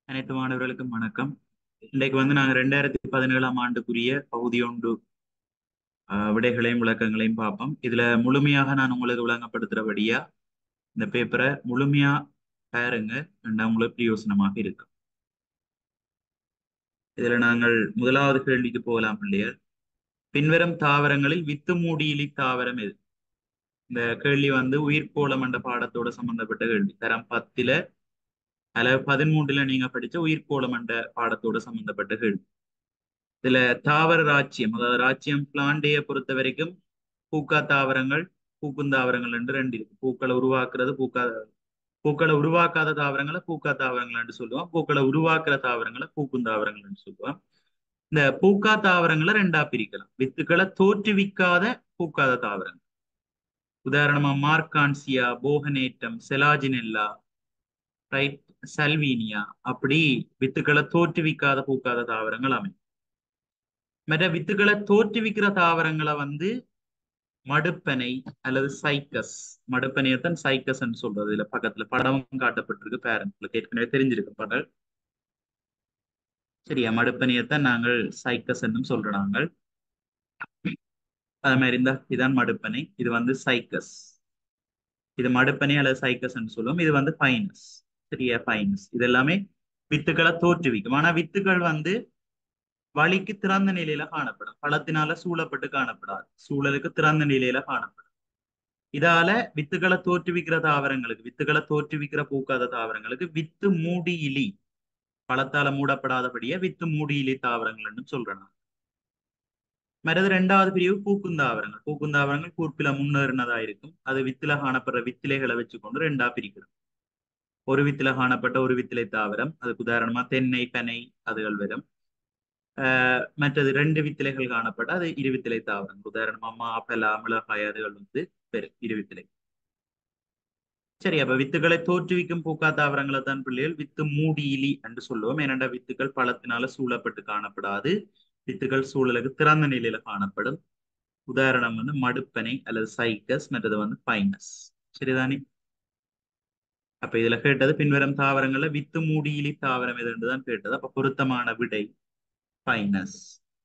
அனைத்து மாணவர்களுக்கும் வணக்கம் இன்றைக்கு வந்து நாங்க ரெண்டாயிரத்தி பதினேழாம் ஆண்டுக்குரிய பகுதி ஒன்று ஆஹ், விடைகளையும் விளக்கங்களையும் பார்ப்போம் இதுல முழுமையாக நான் உங்களுக்கு விளங்கப்படுத்துறபடியா இந்த பேப்பரை முழுமையா பாருங்க ரெண்டா உங்களுக்கு பிரயோசனமாக இருக்கும் இதுல நாங்கள் முதலாவது கேள்விக்கு போகலாம் பிள்ளையர் பின்வரும் தாவரங்களில் வித்து மூடியிலி தாவரம் எது இந்த கேள்வி வந்து உயிர்கோளம் என்ற பாடத்தோட சம்பந்தப்பட்ட கேள்வி தரம் பத்துல அல்ல பதிமூன்றுல நீங்க படிச்ச உயிர்கோளம் என்ற பாடத்தோட சம்பந்தப்பட்ட கேள்வி இதுல தாவர ராச்சியம் அதாவது ராச்சியம் பிளாண்டிய பொறுத்த வரைக்கும் பூக்கா தாவரங்கள் பூக்கும் தாவரங்கள் என்று ரெண்டு இருக்கு பூக்களை உருவாக்குறது பூக்கா பூக்களை உருவாக்காத தாவரங்களை பூக்கா தாவரங்கள் என்று சொல்லுவோம் பூக்களை உருவாக்குற தாவரங்களை பூக்கும் தாவரங்கள் என்று சொல்லுவோம் இந்த பூக்கா தாவரங்களை ரெண்டா பிரிக்கலாம் வித்துக்களை தோற்றுவிக்காத பூக்காத தாவரங்கள் உதாரணமா மார்கான்சியா போகனேட்டம் செலாஜினெல்லா ரைட் சல்வீனியா அப்படி வித்துக்களை தோற்றுவிக்காத பூக்காத தாவரங்கள் அமையும் மற்ற வித்துக்களை தோற்றுவிக்கிற தாவரங்களை வந்து மடுப்பனை அல்லது சைக்கஸ் மடுப்பனையத்தான் சைக்கஸ் சொல்றது இதுல பக்கத்துல படமும் காட்டப்பட்டிருக்கு பேரண்ட்களுக்கு ஏற்கனவே தெரிஞ்சிருக்கு படம் சரியா மடுப்பனையத்தான் நாங்கள் சைக்கஸ் என்னும் சொல்றோம் நாங்கள் அது மாதிரி இருந்தா இதான் மடுப்பனை இது வந்து சைக்கஸ் இது மடுப்பனை அல்லது சைக்கஸ் சொல்லுவோம் இது வந்து பைனஸ் சரியா பைனஸ் இது எல்லாமே வித்துக்களை தோற்றுவிக்கும் ஆனா வித்துக்கள் வந்து வழிக்கு திறந்த நிலையில காணப்படும் பழத்தினால சூழப்பட்டு காணப்படாது சூழலுக்கு திறந்த நிலையில காணப்படும் இதால வித்துக்களை தோற்றுவிக்கிற தாவரங்களுக்கு வித்துக்களை தோற்றுவிக்கிற பூக்காத தாவரங்களுக்கு வித்து மூடி இலி பழத்தால மூடப்படாதபடியே வித்து மூடி இலி தாவரங்கள்னு சொல்றேன் மற்றது ரெண்டாவது பிரிவு பூக்குந்தாவரங்கள் பூக்குந்தாவரங்கள் கூர்ப்பில முன்னேறினதா இருக்கும் அது வித்தில காணப்படுற வித்திலைகளை வச்சுக்கொண்டு ரெண்டா பிரிக்கிறோம் ஒரு வித்தில காணப்பட்ட ஒரு வித்திலை தாவரம் அதுக்கு உதாரணமா தென்னை பனை அதுகள் வரும் ஆஹ் மற்றது ரெண்டு வித்திலைகள் காணப்பட்ட அது இருவித்திலை தாவரங்கள் உதாரணமா மாப்பலா மிளகாய் அதுகள் வந்து பெரும் இருவித்திலை சரி அப்ப வித்துக்களை தோற்றுவிக்கும் பூக்கா தாவரங்களை தான் பிள்ளைகள் வித்து மூடி இலி என்று சொல்லுவோம் ஏனென்ற வித்துக்கள் பழத்தினால சூழப்பட்டு காணப்படாது வித்துக்கள் சூழலுக்கு திறந்த நிலையில காணப்படும் உதாரணம் வந்து மடுப்பனை அல்லது சைக்கஸ் மற்றது வந்து பைனஸ் சரிதானே அப்ப இதுல கேட்டது பின்வரும் தாவரங்கள்ல வித்து மூடியிலி தாவரம் எது என்றுதான் கேட்டது அப்ப பொருத்தமான விடை பைனஸ்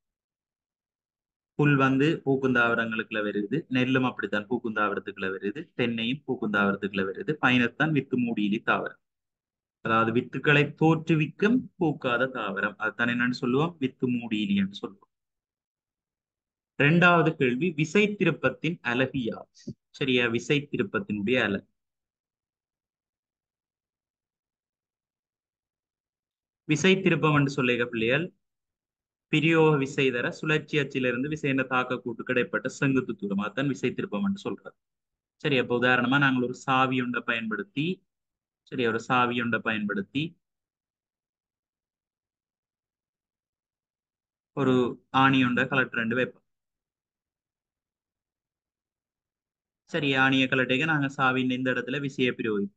புல் வந்து பூக்குந்தாவரங்களுக்குள்ள வருது நெல்லும் அப்படித்தான் பூக்குந்தாவரத்துக்குள்ள வருது தென்னையும் பூக்குந்தாவரத்துக்குள்ள வருது பைனஸ் தான் வித்து மூடியிலி தாவரம் அதாவது வித்துக்களை தோற்றுவிக்கும் பூக்காத தாவரம் அதுதான் என்னன்னு சொல்லுவோம் வித்து மூடியிலின்னு சொல்லுவோம் இரண்டாவது கேள்வி விசை திருப்பத்தின் அழகு யாது சரியா விசை திருப்பத்தினுடைய அழகு விசை திருப்பம் என்று சொல்லுக பிள்ளைகள் பிரியோக விசை தர சுழற்சி அச்சிலிருந்து விசையின தாக்க கூட்டு கிடைப்பட்ட செங்குத்து தூரம் அதுதான் விசை திருப்பம் என்று சொல்றது சரி அப்ப உதாரணமா நாங்கள் ஒரு சாவி ஒன்றை பயன்படுத்தி சரி ஒரு சாவி ஒன்றை பயன்படுத்தி ஒரு ஆணி ஒன்றை கலெக்டர் ரெண்டு வைப்போம் சரி ஆணிய கலட்டைக்கு நாங்க சாவியின் இந்த இடத்துல விசையை பிரயோகிப்போம்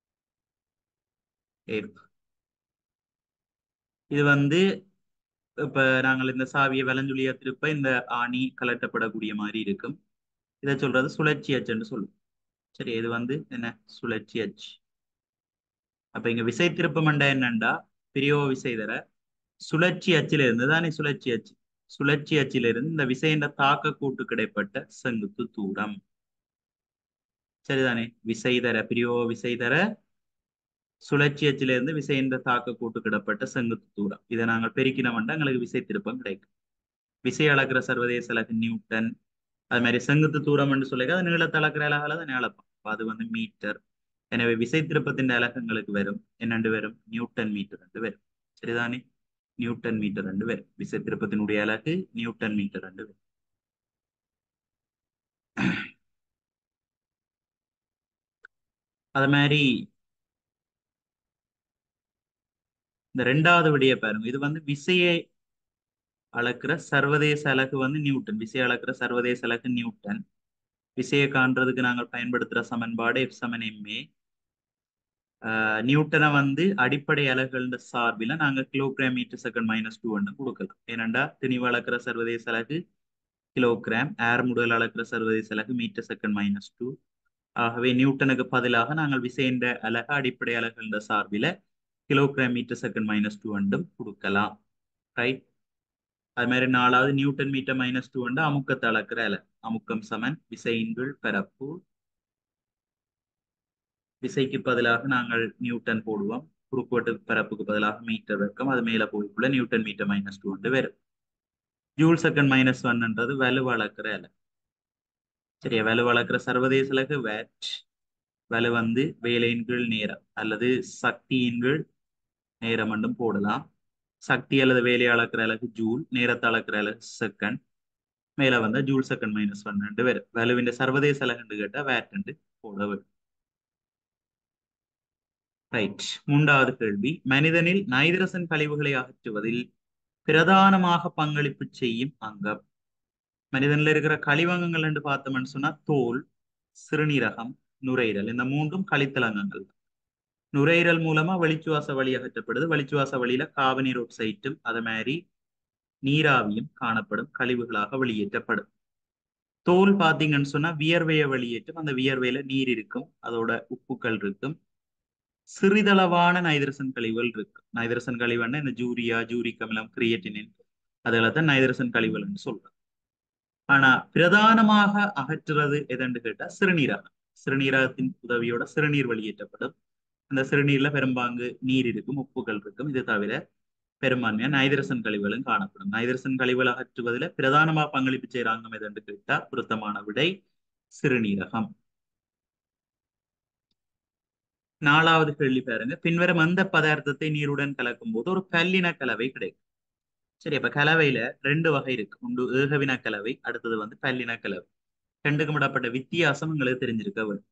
இது வந்து இப்ப நாங்கள் இந்த சாவியை வலஞ்சுழிய திருப்ப இந்த ஆணி கலட்டப்படக்கூடிய மாதிரி இருக்கும் இதை சொல்றது சுழற்சி அச்சுன்னு சொல்லுவோம் சரி இது வந்து என்ன சுழற்சி அச்சு அப்ப இங்க விசை திருப்பமண்டா என்னண்டா பிரியோ விசை தர சுழற்சி அச்சில இருந்து தானே சுழற்சி அச்சு சுழற்சி அச்சிலிருந்து இந்த விசையின் தாக்க கூட்டு கிடைப்பட்ட செங்குத்து தூரம் சரிதானே விசை தர பிரியோ விசை தர சுழற்சி அச்சிலிருந்து விசையின் தாக்க கூட்டு கிடப்பட்ட செங்குத்து தூரம் இதை நாங்கள் பெருக்கினோம்னா எங்களுக்கு விசை திருப்பம் கிடைக்கும் விசை அளக்கிற சர்வதேச அலகு நியூட்டன் அது மாதிரி செங்குத்து தூரம் என்று சொல்லி அது நீளத்தை அளக்கிற அலகால தான் அளப்போம் அது வந்து மீட்டர் எனவே விசை திருப்பத்தின் அலகங்களுக்கு வரும் என்னண்டு வரும் நியூட்டன் மீட்டர் என்று வரும் சரிதானே நியூட்டன் மீட்டர் என்று வரும் விசை திருப்பத்தினுடைய அலகு நியூட்டன் மீட்டர் என்று வரும் அது மாதிரி இந்த ரெண்டாவது விடைய பாருங்க இது வந்து விசையை அளக்குற சர்வதேச அலகு வந்து நியூட்டன் விசையை அளக்குற சர்வதேச அலகு நியூட்டன் விசையை காண்றதுக்கு நாங்கள் பயன்படுத்துற சமன்பாடு எஃப் சமன் எம்ஏ நியூட்டனை வந்து அடிப்படை அலகுகள சார்பில் நாங்கள் kilogram metre second minus two ஒன்று கொடுக்கலாம் ஏனண்டா திணிவு அளக்கிற சர்வதேச அலகு கிலோகிராம் ஏர் முடல் அளக்கிற சர்வதேச அலகு மீட்டர் செகண்ட் மைனஸ் டூ ஆகவே நியூட்டனுக்கு பதிலாக நாங்கள் விசைன்ற அலகு அடிப்படை அலகுகள சார்பில் kilogram metre second minus two அண்டும் கொடுக்கலாம் ரைட் அது மாதிரி நாலாவது நியூட்டன் மீட்டர் மைனஸ் டூ அண்டு அமுக்கத்தை அளக்கிற அலை அமுக்கம் சமன் விசையின் கீழ் பரப்பு விசைக்கு பதிலாக நாங்கள் நியூட்டன் போடுவோம் குறுக்குவெட்டு பரப்புக்கு பதிலாக மீட்டர் வெக்கம் அது மேல போய்க்குள்ள நியூட்டன் மீட்டர் மைனஸ் டூ வந்து வரும் ஜூல் செகண்ட் மைனஸ் ஒன்ன்றது வலு வளர்க்குற அலை சரியா வலு வளர்க்குற சர்வதேச அலகு வேட் வலு வந்து வேலையின் கீழ் நேரம் அல்லது சக்தியின் கீழ் நேரம் மட்டும் போடலாம் சக்தி அல்லது வேலையை அளக்கிற அலகு ஜூல் நேரத்தை அளக்கிற அலகு செகண்ட் மேல வந்தா ஜூல் செகண்ட் மைனஸ் ஒன் வரும் வலுவின் சர்வதேச அலகுண்டு கேட்டா வேட் போட வரும் ரைட் மூன்றாவது கேள்வி மனிதனில் நைதரசன் கழிவுகளை அகற்றுவதில் பிரதானமாக பங்களிப்பு செய்யும் அங்கம் மனிதனில் இருக்கிற கழிவங்கங்கள் என்று பார்த்தோம்னு சொன்னா தோல் சிறுநீரகம் நுரையீரல் இந்த மூன்றும் கழித்தலங்கங்கள் நுரையீரல் மூலமா வெளிச்சுவாச வழி அகற்றப்படுது வெளிச்சுவாச வழியில காபனீர் ஒக்சைட்டும் அது மாதிரி நீராவியும் காணப்படும் கழிவுகளாக வெளியேற்றப்படும் தோல் பார்த்தீங்கன்னு சொன்னா வியர்வையை வெளியேற்றும் அந்த வியர்வையில நீர் இருக்கும் அதோட உப்புக்கள் இருக்கும் சிறிதளவான நைதரசன் கழிவுகள் இருக்கு நைதரசன் கழிவுன்னா இந்த ஜூரியா ஜூரிக் அமிலம் கிரியேட்டினின் அதெல்லாம் தான் நைதரசன் கழிவுகள்னு சொல்றோம் ஆனா பிரதானமாக அகற்றுறது எதன்னு கேட்டா சிறுநீரகம் சிறுநீரகத்தின் உதவியோட சிறுநீர் வெளியேற்றப்படும் அந்த சிறுநீர்ல பெரும்பாங்கு நீர் இருக்கும் உப்புகள் இருக்கும் இது தவிர பெரும்பான்மையா நைதரசன் கழிவுகளும் காணப்படும் நைதரசன் கழிவுகள் அகற்றுவதில் பிரதானமா பங்களிப்பு செய்யறாங்க எதன்னு கேட்டா பொருத்தமான விடை சிறுநீரகம் நாலாவது கேள்வி பாருங்க பின்வரும் எந்த பதார்த்தத்தை நீருடன் கலக்கும் போது ஒரு கல்லின கலவை கிடைக்கும் சரி அப்ப கலவையில ரெண்டு வகை இருக்கு ஒன்று ஏகவின கலவை அடுத்தது வந்து பல்லின கலவை ரெண்டுக்கும் விடப்பட்ட வித்தியாசம் உங்களுக்கு தெரிஞ்சிருக்க வரும்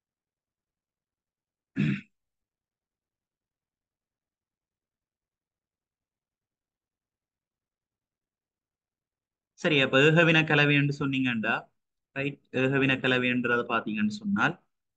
சரி அப்ப ஏகவின கலவை என்று சொன்னீங்கண்டா ரைட் ஏகவின கலவை என்றதை பாத்தீங்கன்னு சொன்னால்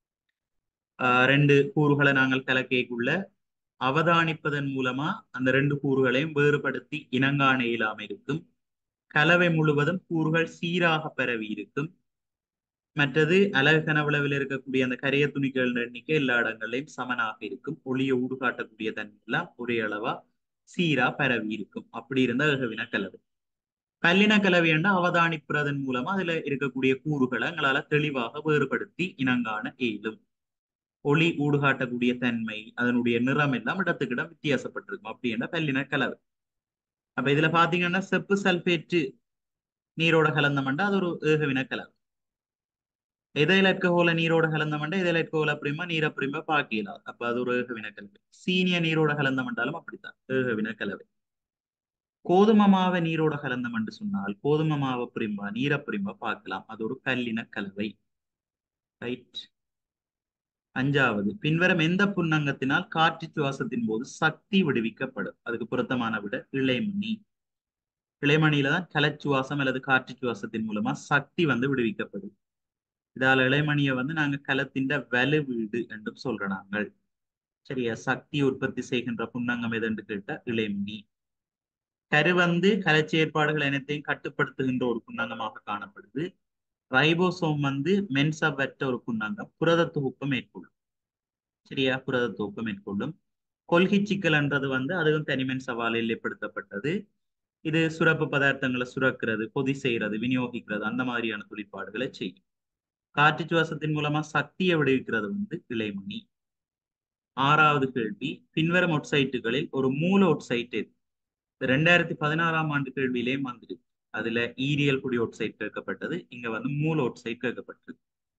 ரெண்டு கூறுகளை நாங்கள் கலக்கைக்குள்ள அவதானிப்பதன் மூலமா அந்த ரெண்டு கூறுகளையும் வேறுபடுத்தி இனங்காண இயலாம இருக்கும் கலவை முழுவதும் கூறுகள் சீராக பரவி இருக்கும் மற்றது அலகு கனவுளவில் இருக்கக்கூடிய அந்த கரைய துணிகள் எண்ணிக்கை எல்லா இடங்களையும் சமனாக இருக்கும் ஒளியை ஊடுகாட்டக்கூடிய தன்மையெல்லாம் ஒரே அளவா சீரா பரவி இருக்கும் அப்படி இருந்த ஏகவின கலவை பல்லின கலவைன்னா அவதானிப்பதன் மூலமா அதுல இருக்கக்கூடிய கூறுகளை எங்களால தெளிவாக வேறுபடுத்தி இனங்காண இயலும் ஒளி ஊடுகாட்டக்கூடிய தன்மை அதனுடைய நிறம் எல்லாம் இடத்துக்கிடம் வித்தியாசப்பட்டிருக்கும் அப்படின்னா பல்லின கலவை அப்ப இதுல பாத்தீங்கன்னா செப்பு சல்பேட்டு நீரோட கலந்தமண்டா அது ஒரு ஏகவின கலவை எதையில இருக்கோல நீரோட கலந்தமண்டா எதில் இருக்கோல அப்படிமா நீர் அப்படிமா பாக்கலாம் அப்ப அது ஒரு ஏகவின கலவை சீனிய நீரோட கலந்தமண்டாலும் அப்படித்தான் ஏகவின கலவை கோதுமை மாவை நீரோட கலந்தம் என்று சொன்னால் கோதுமை மாவை பிரிம்பா நீரை பிரிம்பா பார்க்கலாம் அது ஒரு கல்லின கலவை ரைட் அஞ்சாவது பின்வரும் எந்த புன்னங்கத்தினால் காற்று சுவாசத்தின் போது சக்தி விடுவிக்கப்படும் அதுக்கு பொருத்தமான விட இளைமணி இளைமணியில தான் கலச்சுவாசம் அல்லது காற்று சுவாசத்தின் மூலமா சக்தி வந்து விடுவிக்கப்படும் இதால இளைமணியை வந்து நாங்க கலத்தின் வலு வீடு என்றும் சொல்ற நாங்கள் சரியா சக்தி உற்பத்தி செய்கின்ற புன்னங்கம் எதென்று கேட்டா இளைமணி கரு வந்து கலச்சி ஏற்பாடுகள் அனைத்தையும் கட்டுப்படுத்துகின்ற ஒரு புன்னங்கமாக காணப்படுது ரைபோசோம் வந்து மென்சபற்ற ஒரு புன்னங்கம் புரத தொகுப்பை மேற்கொள்ளும் சரியா புரத தொகுப்பை மேற்கொள்ளும் கொள்கை சிக்கல்ன்றது வந்து அதுவும் தனிமென் சவால் எல்லைப்படுத்தப்பட்டது இது சுரப்பு பதார்த்தங்களை சுரக்கிறது பொதி செய்யறது விநியோகிக்கிறது அந்த மாதிரியான தொழிற்பாடுகளை செய்யும் காற்று சுவாசத்தின் மூலமா சக்தியை விடுவிக்கிறது வந்து இளைமணி ஆறாவது கேள்வி பின்வரும் ஒட்சைட்டுகளில் ஒரு மூல ஒட்சைட் எது ரெண்டாயிரத்தி பதினாறாம் ஆண்டு கேள்வியிலேயும் வந்துருக்கு அதுல ஈரியல் குடி ஒட்சைட் கேட்கப்பட்டது இங்க வந்து மூல ஒட்சைட் கேட்கப்பட்டது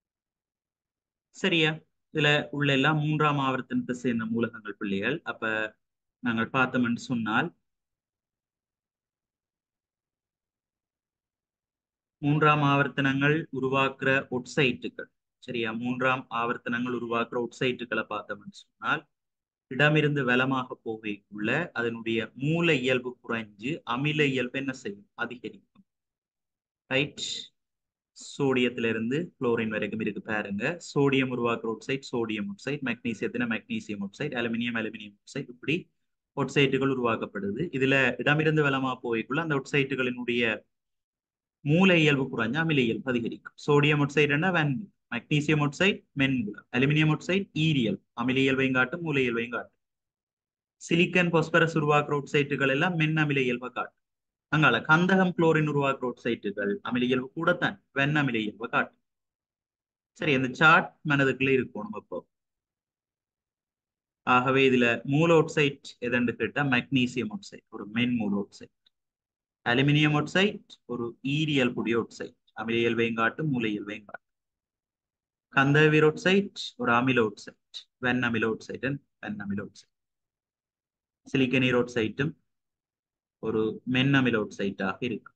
சரியா இதுல உள்ள எல்லாம் மூன்றாம் ஆவர்த்தனத்தை சேர்ந்த மூலகங்கள் பிள்ளைகள் அப்ப நாங்கள் பார்த்தோம்னு சொன்னால் மூன்றாம் ஆவர்த்தனங்கள் உருவாக்குற ஒட்சைட்டுகள் சரியா மூன்றாம் ஆவர்த்தனங்கள் உருவாக்குற ஒட்சைட்டுகளை பார்த்தோம்னு சொன்னால் இடமிருந்து வலமாக போகைக்குள்ள அதனுடைய மூல இயல்பு குறைஞ்சு அமில இயல்பு என்ன செய்யும் அதிகரிக்கும் ரைட் சோடியத்துல இருந்து குளோரின் வரைக்கும் இருக்கு பாருங்க சோடியம் உருவாக்குற ஒட்சைட் சோடியம் ஒட்சைட் மெக்னீசியத்தின magnesium oxide aluminium aluminium oxide இப்படி ஒட்சைட்டுகள் உருவாக்கப்படுது இதுல இடமிருந்து வலமா போய்க்குள்ள அந்த ஒட்சைட்டுகளினுடைய மூல இயல்பு குறைஞ்சு அமில இயல்பு அதிகரிக்கும் சோடியம் ஒட்சைடுன்னா வெண்மை மெக்னீசியம் ஒட்சைட் மென்குலம் அலுமினியம் ஒட்சைட் ஈரியல் அமில இயல்பையும் காட்டும் மூல இயல்பையும் காட்டும் சிலிக்கன் பொஸ்பரஸ் உருவாக்குற ஒட்சைட்டுகள் எல்லாம் மென் அமில இயல்பை காட்டும் அங்கால கந்தகம் குளோரின் உருவாக்குற ஒட்சைட்டுகள் அமில இயல்பு கூடத்தான் வெண் அமில இயல்பை காட்டும் சரி அந்த சார்ட் மனதுக்குள்ள இருக்கணும் இப்போ ஆகவே இதுல மூல ஒட்சைட் எதன்னு கேட்டா மெக்னீசியம் ஒட்சைட் ஒரு மென் மூல ஒட்சைட் அலுமினியம் ஒட்சைட் ஒரு ஈரியல் புடிய ஒட்சைட் அமில இயல்பையும் காட்டும் மூல இயல்பையும் காட்டும் கந்தவீர் ஒட்சைட் ஒரு அமில ஒட்சைட் வெண் அமில ஒட்சைட் வெண் அமில ஒட்சைட் சிலிக்கனீர் ஒட்சைட்டும் ஒரு மென் அமில ஒட்சைட்டாக இருக்கு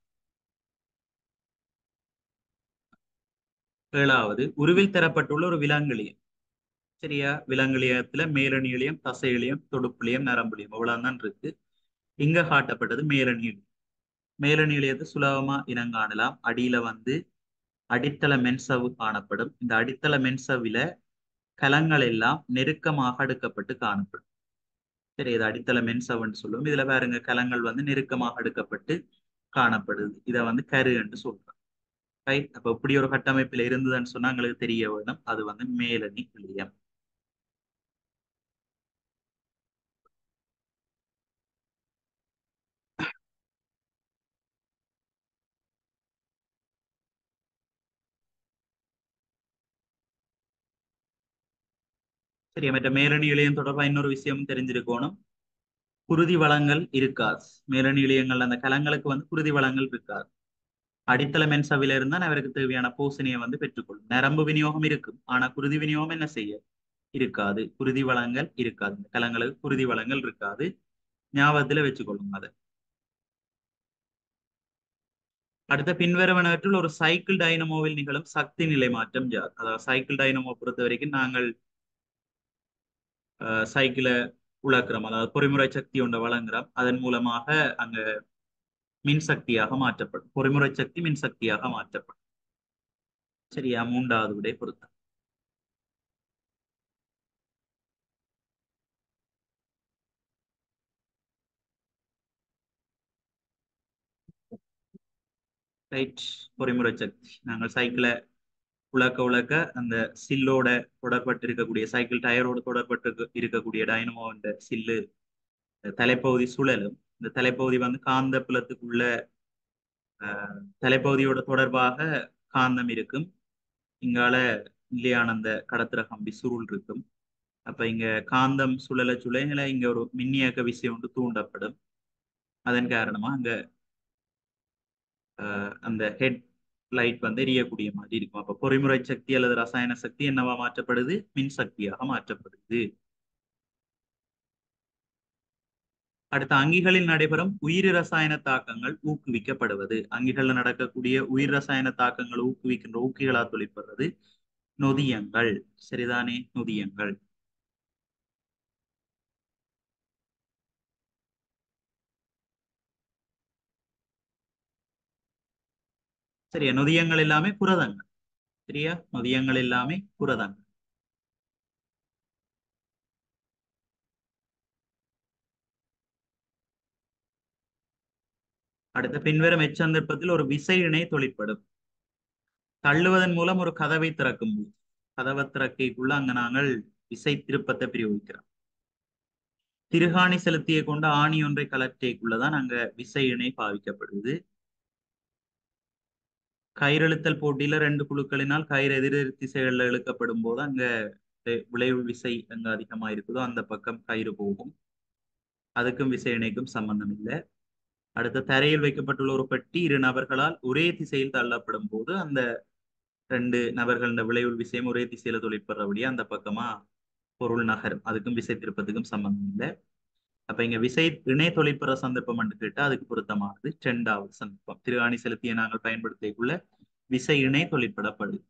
ஏழாவது உருவில் தரப்பட்டுள்ள ஒரு விலங்கிலியம் சரியா விலங்கிலியத்துல மேலணியிலியம் தசையிலியம் தொடுப்புலியம் நரம்புலியம் அவ்வளவுதான் இருக்கு இங்க காட்டப்பட்டது மேலணியிலியம் மேலணியிலியத்தை சுலபமா இனங்காணலாம் அடியில வந்து அடித்தள மென்சவ்வு காணப்படும் இந்த அடித்தள மென்சவ்வில கலங்கள் எல்லாம் நெருக்கமாக அடுக்கப்பட்டு காணப்படும் சரி இது அடித்தள மென்சவ்னு சொல்லுவோம் இதுல பாருங்க கலங்கள் வந்து நெருக்கமாக அடுக்கப்பட்டு காணப்படுது இதை வந்து கரு என்று சொல்றோம் ரைட் அப்ப இப்படி ஒரு கட்டமைப்பில் இருந்ததுன்னு சொன்னா எங்களுக்கு தெரிய வேணும் அது வந்து மேலணி இழியம் சரி மற்ற மேலணி இழையம் தொடர்பா இன்னொரு விஷயம் தெரிஞ்சிருக்கணும் குருதி வளங்கள் இருக்காது மேலணி இழையங்கள் அந்த கலங்களுக்கு வந்து குருதி வளங்கள் இருக்காது அடித்தள மென்சவில இருந்தால் அவருக்கு தேவையான பூசணியை வந்து பெற்றுக்கொள்ளும் நரம்பு விநியோகம் இருக்கும் ஆனா குருதி விநியோகம் என்ன செய்ய இருக்காது குருதி வளங்கள் இருக்காது இந்த கலங்களுக்கு குருதி வளங்கள் இருக்காது ஞாபகத்துல வச்சுக்கொள்ளும் அதை அடுத்த பின்வருவனவற்றில் ஒரு சைக்கிள் டைனமோவில் நிகழும் சக்தி நிலை மாற்றம் யார் அதாவது சைக்கிள் டைனமோ பொறுத்த வரைக்கும் நாங்கள் சைக்கிளை உழக்கிறோம் அதாவது பொறிமுறை சக்தி ஒன்றை வழங்குறோம் அதன் மூலமாக அங்க மின்சக்தியாக மாற்றப்படும் பொறிமுறை சக்தி மின்சக்தியாக மாற்றப்படும் சரியா மூன்றாவது விடை பொருத்தம் ரைட் பொறிமுறை சக்தி நாங்கள் சைக்கிளை உழக்க உழக்க அந்த சில்லோட தொடர்பட்டு இருக்கக்கூடிய சைக்கிள் டயரோட தொடர்பட்டு இருக்கக்கூடிய டைனமோ என்ற சில்லு தலைப்பகுதி சுழலும் இந்த தலைப்பகுதி வந்து காந்த புலத்துக்குள்ள தலைப்பகுதியோட தொடர்பாக காந்தம் இருக்கும் இங்கால நிலையான அந்த கடத்திர கம்பி சுருள் இருக்கும் அப்ப இங்க காந்தம் சுழல சுழல இங்க ஒரு மின்னியக்க விஷயம் ஒன்று தூண்டப்படும் அதன் காரணமா அங்க அந்த ஹெட் லைட் வந்து எரியக்கூடிய மாதிரி இருக்கும் அப்ப பொறிமுறை சக்தி அல்லது ரசாயன சக்தி என்னவா மாற்றப்படுது மின் சக்தியாக மாற்றப்படுது அடுத்த அங்கிகளில் நடைபெறும் உயிர் ரசாயன தாக்கங்கள் ஊக்குவிக்கப்படுவது அங்கிகள்ல நடக்கக்கூடிய உயிர் ரசாயன தாக்கங்கள் ஊக்குவிக்கின்ற ஊக்கிகளா தொழிற்படுறது நொதியங்கள் சரிதானே நொதியங்கள் சரியா நொதியங்கள் எல்லாமே புரதங்கள் சரியா நொதியங்கள் எல்லாமே புரதங்கள் அடுத்த பின்வரும் எச்சந்தர்ப்பத்தில் ஒரு விசை இணை தொழிற்படும் தள்ளுவதன் மூலம் ஒரு கதவை திறக்கும் போது கதவை திறக்கைக்குள்ள அங்க நாங்கள் விசை திருப்பத்தை பிரயோகிக்கிறோம் திருகாணி செலுத்திய கொண்ட ஆணி ஒன்றை கலற்றைக்குள்ளதான் அங்க விசை இணை பாவிக்கப்படுது கயிறெழுத்தல் போட்டியில ரெண்டு குழுக்களினால் கயிறு எதிர் திசைகள்ல இழுக்கப்படும் போது அங்க விளைவு விசை அங்க அதிகமா இருக்குதோ அந்த பக்கம் கயிறு போகும் அதுக்கும் விசை இணைக்கும் சம்பந்தம் இல்லை அடுத்த தரையில் வைக்கப்பட்டுள்ள ஒரு பெட்டி இரு நபர்களால் ஒரே திசையில் தள்ளப்படும் போது அந்த ரெண்டு நபர்கள் இந்த விளைவு விசையும் ஒரே திசையில தொழிற்படுறபடியே அந்த பக்கமா பொருள் நகரும் அதுக்கும் விசை திருப்பத்துக்கும் சம்பந்தம் இல்லை அப்ப இங்க விசை இணை தொழிற்படுற சந்தர்ப்பம் என்று கேட்டா அதுக்கு பொருத்தமானது இரண்டாவது சந்தர்ப்பம் திருவாணி செலுத்திய நாங்கள் பயன்படுத்தியக்குள்ள விசை இணை தொழிற்படப்படுது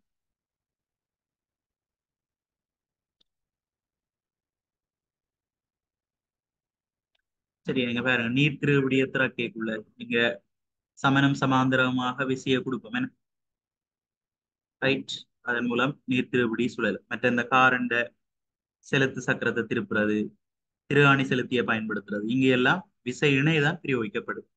சரி எங்க பாருங்க நீர் திருவிடிய திறக்கைக்குள்ள இங்க சமணம் சமாந்தரமாக விசைய கொடுப்போம் என்ன ரைட் அதன் மூலம் நீர் திருவிடி சுழல் மற்ற இந்த காரண்ட செலுத்து சக்கரத்தை திருப்புறது திருகாணி செலுத்திய பயன்படுத்துறது இங்க எல்லாம் விசை இணைதான் பிரயோகிக்கப்படுது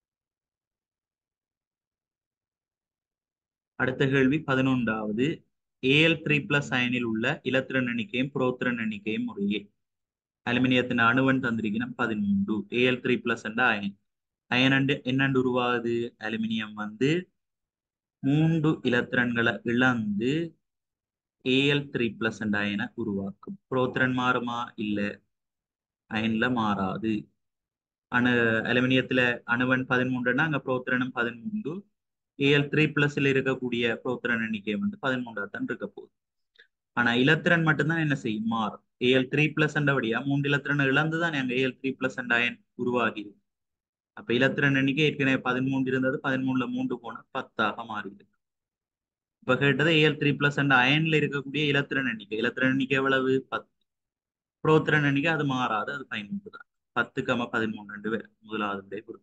அடுத்த கேள்வி பதினொன்றாவது ஏஎல் த்ரீ பிளஸ் அயனில் உள்ள இலத்திரன் எண்ணிக்கையும் புரோத்திரன் எண்ணிக்கையும் முறையே அலுமினியத்தின் அணுவன் தந்திரிக்கணும் பதிமூன்று ஏஎல் த்ரீ பிளஸ் என்ற அயன் அயன் அண்டு என்னண்டு உருவாகுது அலுமினியம் வந்து மூன்று இலத்திரன்களை இழந்து ஏஎல் த்ரீ பிளஸ் என்ற அயனை உருவாக்கும் புரோத்திரன் மாறுமா இல்ல அயன்ல மாறாது அணு அலுமினியத்துல அணுவன் பதிமூன்றுனா அங்க புரோத்திரனும் பதிமூன்று ஏஎல் த்ரீ பிளஸ்ல இருக்கக்கூடிய புரோத்திரன் எண்ணிக்கை வந்து பதிமூன்றா தான் இருக்க போகுது ஆனா இலத்திரன் மட்டும்தான் என்ன செய்யும் மாறும் ஏஎல் த்ரீ பிளஸ் என்றபடியா மூன்று இலத்திரன் இழந்துதான் அங்க ஏஎல் த்ரீ பிளஸ் என்ற அயன் உருவாகி இருக்கு அப்ப இலத்திரன் எண்ணிக்கை ஏற்கனவே பதிமூன்று இருந்தது பதிமூணுல மூன்று போன பத்தாக மாறியிருக்கு இப்ப கேட்டது ஏஎல் த்ரீ பிளஸ் என்ற அயன்ல இருக்கக்கூடிய இலத்திரன் எண்ணிக்கை இலத்திரன் எண்ணிக்கை எவ்வளவு பத்து புரோத்திரன் எண்ணிக்கை அது மாறாது அது பதிமூன்று தான் பத்து கம பதிமூணு ரெண்டு பேர் முதலாவது விடை பொறுத்து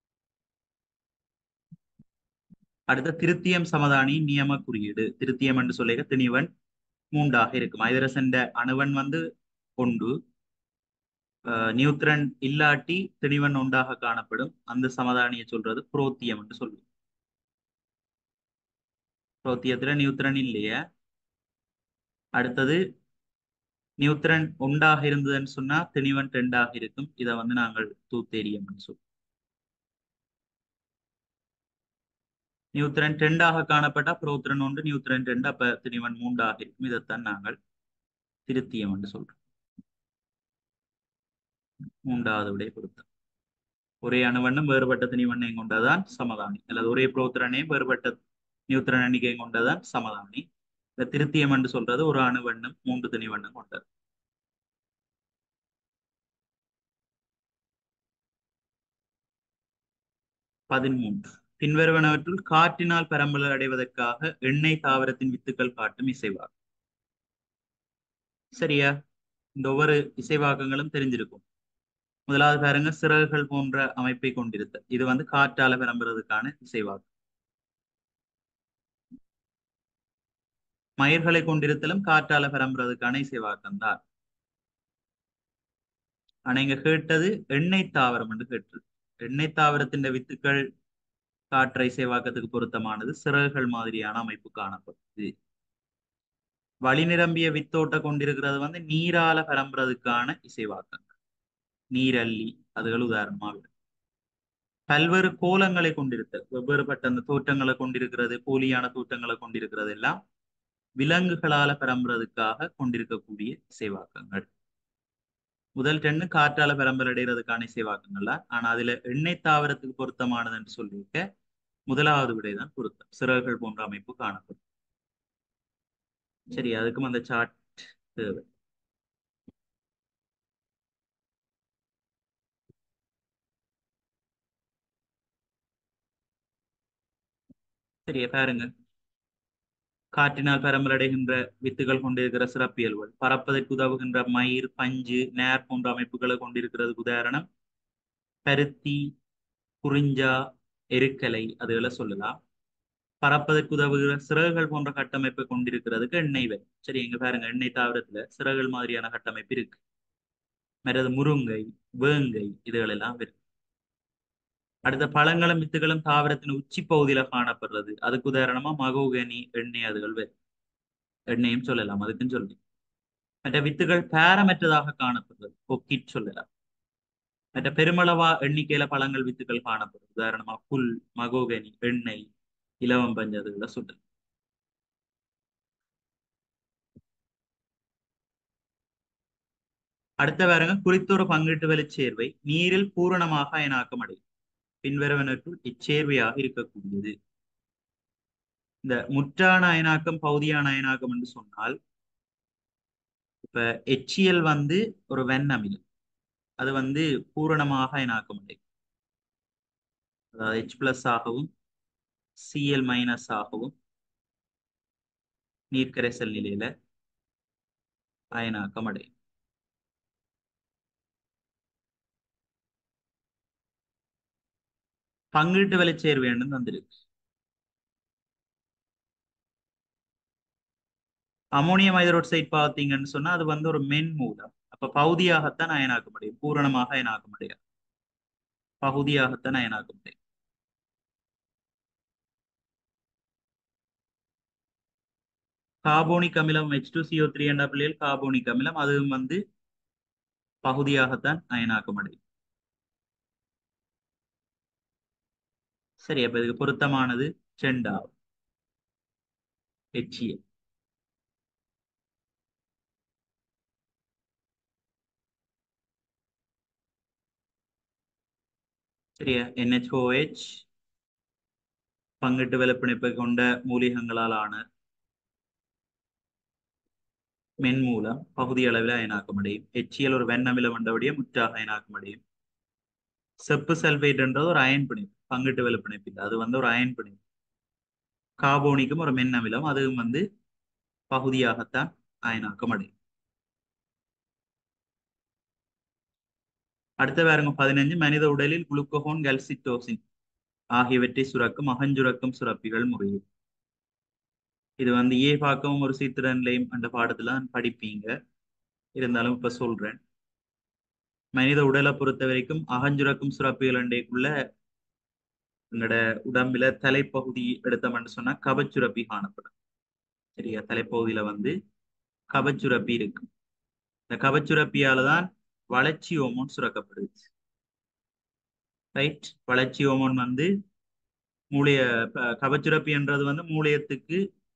அடுத்த திருத்தியம் சமதானி நியம குறியீடு திருத்தியம் என்று சொல்லிக்க திணிவன் மூன்றாக இருக்கும் ஐதரசன் அணுவன் வந்து ஒன்று நியூத்ரன் இல்லாட்டி திணிவன் ஒன்றாக காணப்படும் அந்த சமதானியை சொல்றது புரோத்தியம் என்று சொல்லுவோம் புரோத்தியத்துல நியூத்ரன் இல்லையா அடுத்தது நியூத்ரன் ஒன்றாக இருந்ததுன்னு சொன்னா திணிவன் ரெண்டாக இருக்கும் இதை வந்து நாங்கள் தூத்தேரியம் சொல்லுவோம் நியூத்ரன் ரெண்டாக காணப்பட்டா புரோத்திரன் ஒன்று நியூத்ரன் ரெண்டு அப்ப திணிவன் மூன்றாக இருக்கும் இதைத்தான் நாங்கள் திருத்தியம் என்று சொல்றோம் மூன்றாவது விடை பொருத்தம் ஒரே அணுவண்ணம் வேறுபட்ட திணிவண்ணையும் கொண்டதான் சமதானி அல்லது ஒரே புரோத்திரனையும் வேறுபட்ட நியூத்திரன் எண்ணிக்கையும் கொண்டதான் சமதானி இந்த திருத்தியம் என்று சொல்றது ஒரு அணுவண்ணம் மூன்று திணிவண்ணம் கொண்டது பதிமூன்று பின்வருவனவற்றுள் காற்றினால் பரம்பல் அடைவதற்காக எண்ணெய் தாவரத்தின் வித்துக்கள் காட்டும் இசைவாக்கம் சரியா இந்த ஒவ்வொரு இசைவாக்கங்களும் தெரிஞ்சிருக்கும் முதலாவது பாருங்க சிறகுகள் போன்ற அமைப்பை கொண்டிருத்த இது வந்து காற்றால பரம்புறதுக்கான இசைவாக்கம் மயிர்களை கொண்டிருத்தலும் காற்றால பரம்புறதுக்கான இசைவாக்கம் தான் ஆனா இங்க கேட்டது எண்ணெய் தாவரம் என்று கேட்டது எண்ணெய் தாவரத்தின் வித்துக்கள் காற்றை இசைவாக்கத்துக்கு பொருத்தமானது சிறகுகள் மாதிரியான அமைப்பு காணப்படுது வழி நிரம்பிய வித்தோட்ட கொண்டிருக்கிறது வந்து நீரால பரம்புறதுக்கான இசைவாக்கங்கள் நீரல்லி அதுகள் உதாரணமாக பல்வேறு கோலங்களை கொண்டிருத்தல் வெவ்வேறுபட்ட அந்த தோற்றங்களை கொண்டிருக்கிறது போலியான தோற்றங்களை கொண்டிருக்கிறது எல்லாம் விலங்குகளால பரம்புறதுக்காக கொண்டிருக்கக்கூடிய இசைவாக்கங்கள் முதல் டென்னு காற்றால பரம்பரடைகிறதுக்கான இசைவாக்கங்கள்ல ஆனா அதுல எண்ணெய் தாவரத்துக்கு பொருத்தமானது என்று சொல்லியிருக்க முதலாவது விடைதான் பொருத்தம் சிறகுகள் போன்ற அமைப்பு காணப்படும் சரி அதுக்கும் அந்த சார்ட் தேவை சரியா பாருங்க காற்றினால் பரம்பலடைகின்ற வித்துகள் கொண்டிருக்கிற சிறப்பியல்கள் பறப்பதற்கு உதவுகின்ற மயிர் பஞ்சு நேர் போன்ற அமைப்புகளை கொண்டிருக்கிறதுக்கு உதாரணம் பருத்தி குறிஞ்சா எருக்கலை அதுகளை சொல்லலாம் பறப்பதற்கு உதவுகிற சிறகுகள் போன்ற கட்டமைப்பை கொண்டிருக்கிறதுக்கு எண்ணெய் வை சரி இங்க பாருங்க எண்ணெய் தாவரத்துல சிறகுகள் மாதிரியான கட்டமைப்பு இருக்கு மற்றது முருங்கை வேங்கை இதுகள் எல்லாம் இருக்கு அடுத்த பழங்களும் வித்துகளும் தாவரத்தின் உச்சி பகுதியில காணப்படுறது அதுக்கு உதாரணமா மகோகனி எண்ணெய் அதுகள் வேறு எண்ணெயும் சொல்லலாம் அதுக்குன்னு சொல்லி மற்ற வித்துகள் பேரமற்றதாக காணப்படுறது பொக்கிட் சொல்லலாம் மற்ற பெருமளவா எண்ணிக்கையில பழங்கள் வித்துக்கள் காணப்படுது உதாரணமா புல் மகோகனி எண்ணெய் இலவம் பஞ்சு அதுகளை சொல்லலாம் அடுத்த பாருங்க குறித்தொரு பங்கீட்டு வெளிச்சேர்வை நீரில் பூரணமாக அயனாக்கம் அடையும் பின்வருவனற்றுள் இச்சேர்வையாக இருக்கக்கூடியது இந்த முற்றான அயனாக்கம் பகுதியான அயனாக்கம் என்று சொன்னால் இப்ப எச்சியல் வந்து ஒரு வெண் அமிலம் அது வந்து பூரணமாக அயனாக்கம் அடையும் அதாவது ஹெச் பிளஸ் ஆகவும் சிஎல் மைனஸ் ஆகவும் நீர்க்கரைசல் நிலையில அயனாக்கம் அடையும் பங்கீட்டு வெளிச்சேர் வேண்டும் தந்திருக்கு அமோனியம் ஹைட்ரோக்சைட் பார்த்தீங்கன்னு சொன்னா அது வந்து ஒரு மென் மூலம் அப்ப பகுதியாகத்தான் அயனாக்க முடியும் பூரணமாக அயனாக்க முடியாது பகுதியாகத்தான் அயனாக்க முடியும் கார்போனிக் அமிலம் ஹெச் டூ சிஓ த்ரீ என்ற பிள்ளைகள் கார்போனிக் அமிலம் அதுவும் வந்து பகுதியாகத்தான் அயனாக்கமடையும் சரி அப்ப இதுக்கு பொருத்தமானது செண்டாகும் HCl சரியா NHOH பங்கிட்டு வெலப்பிணைப்பை கொண்ட மூலிகங்களால் ஆன மென்மூலம் பகுதி அளவில் அயனாக்கமடையும் HCl ஒரு வெண்ணமிலம் வந்தபடியே முற்றாக அயனாக்கமடையும் செப்பு சல்பேட் என்றது ஒரு அயன் பிணைப்பு பங்கிட்டு வெலப்பிணைப்பு இல்லை அது வந்து ஒரு அயன் பிணைப்பு கார்போனிக்கும் ஒரு மென்னமிலம் அதுவும் வந்து பகுதியாகத்தான் அயனாக்கமடையும் அடுத்த பாருங்க பதினஞ்சு மனித உடலில் குளுக்கோகோன் கல்சிட்டோசின் ஆகியவற்றை சுரக்கும் அகஞ்சுரக்கும் சுரப்பிகள் முறையும் இது வந்து ஏ பாக்கவும் ஒரு சீத்திரன்லையும் அந்த பாடத்துல தான் படிப்பீங்க இருந்தாலும் இப்ப சொல்றேன் மனித உடலை பொறுத்த வரைக்கும் அகஞ்சுரக்கும் சுரப்பிகள் அண்டைக்குள்ள எங்களோட உடம்புல தலைப்பகுதி எடுத்தோம்னு சொன்னா கபச்சுரப்பி காணப்படும் சரியா தலைப்பகுதியில வந்து கபச்சுரப்பி இருக்கு இந்த கபச்சுரப்பியால தான் வளர்ச்சி ஹோமோன் சுரக்கப்படுது ரைட் வளர்ச்சி ஹோமோன் வந்து மூளைய கபச்சுரப்பி என்றது வந்து மூளையத்துக்கு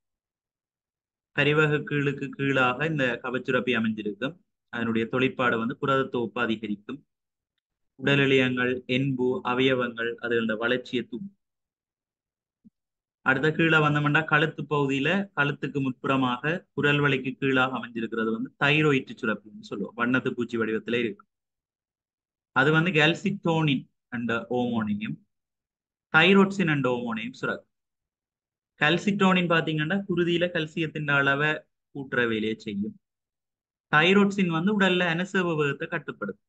கரிவக கீழுக்கு கீழாக இந்த கபச்சுரப்பி அமைஞ்சிருக்கும் அதனுடைய தொழிற்பாடு வந்து புரத தொகுப்பு அதிகரிக்கும் உடல் இளையங்கள் என்பு அவயவங்கள் அதுகளோட வளர்ச்சியை தூண்டும் அடுத்த கீழே வந்தோம்னா கழுத்து பகுதியில கழுத்துக்கு முற்புறமாக குரல் வலைக்கு கீழாக அமைஞ்சிருக்கிறது வந்து தைரோயிட்டு சுரப்பின்னு சொல்லுவோம் வண்ணத்து பூச்சி வடிவத்துல இருக்கு அது வந்து கேல்சிட்டோனின் என்ற ஓமோனையும் தைரோட்சின் என்ற ஓமோனையும் சுரக்கும் கல்சிட்டோனின் பாத்தீங்கன்னா குருதியில கல்சியத்தின் அளவை கூட்டுற வேலையை செய்யும் தைரோட்சின் வந்து உடல்ல அனசவகத்தை கட்டுப்படுத்தும்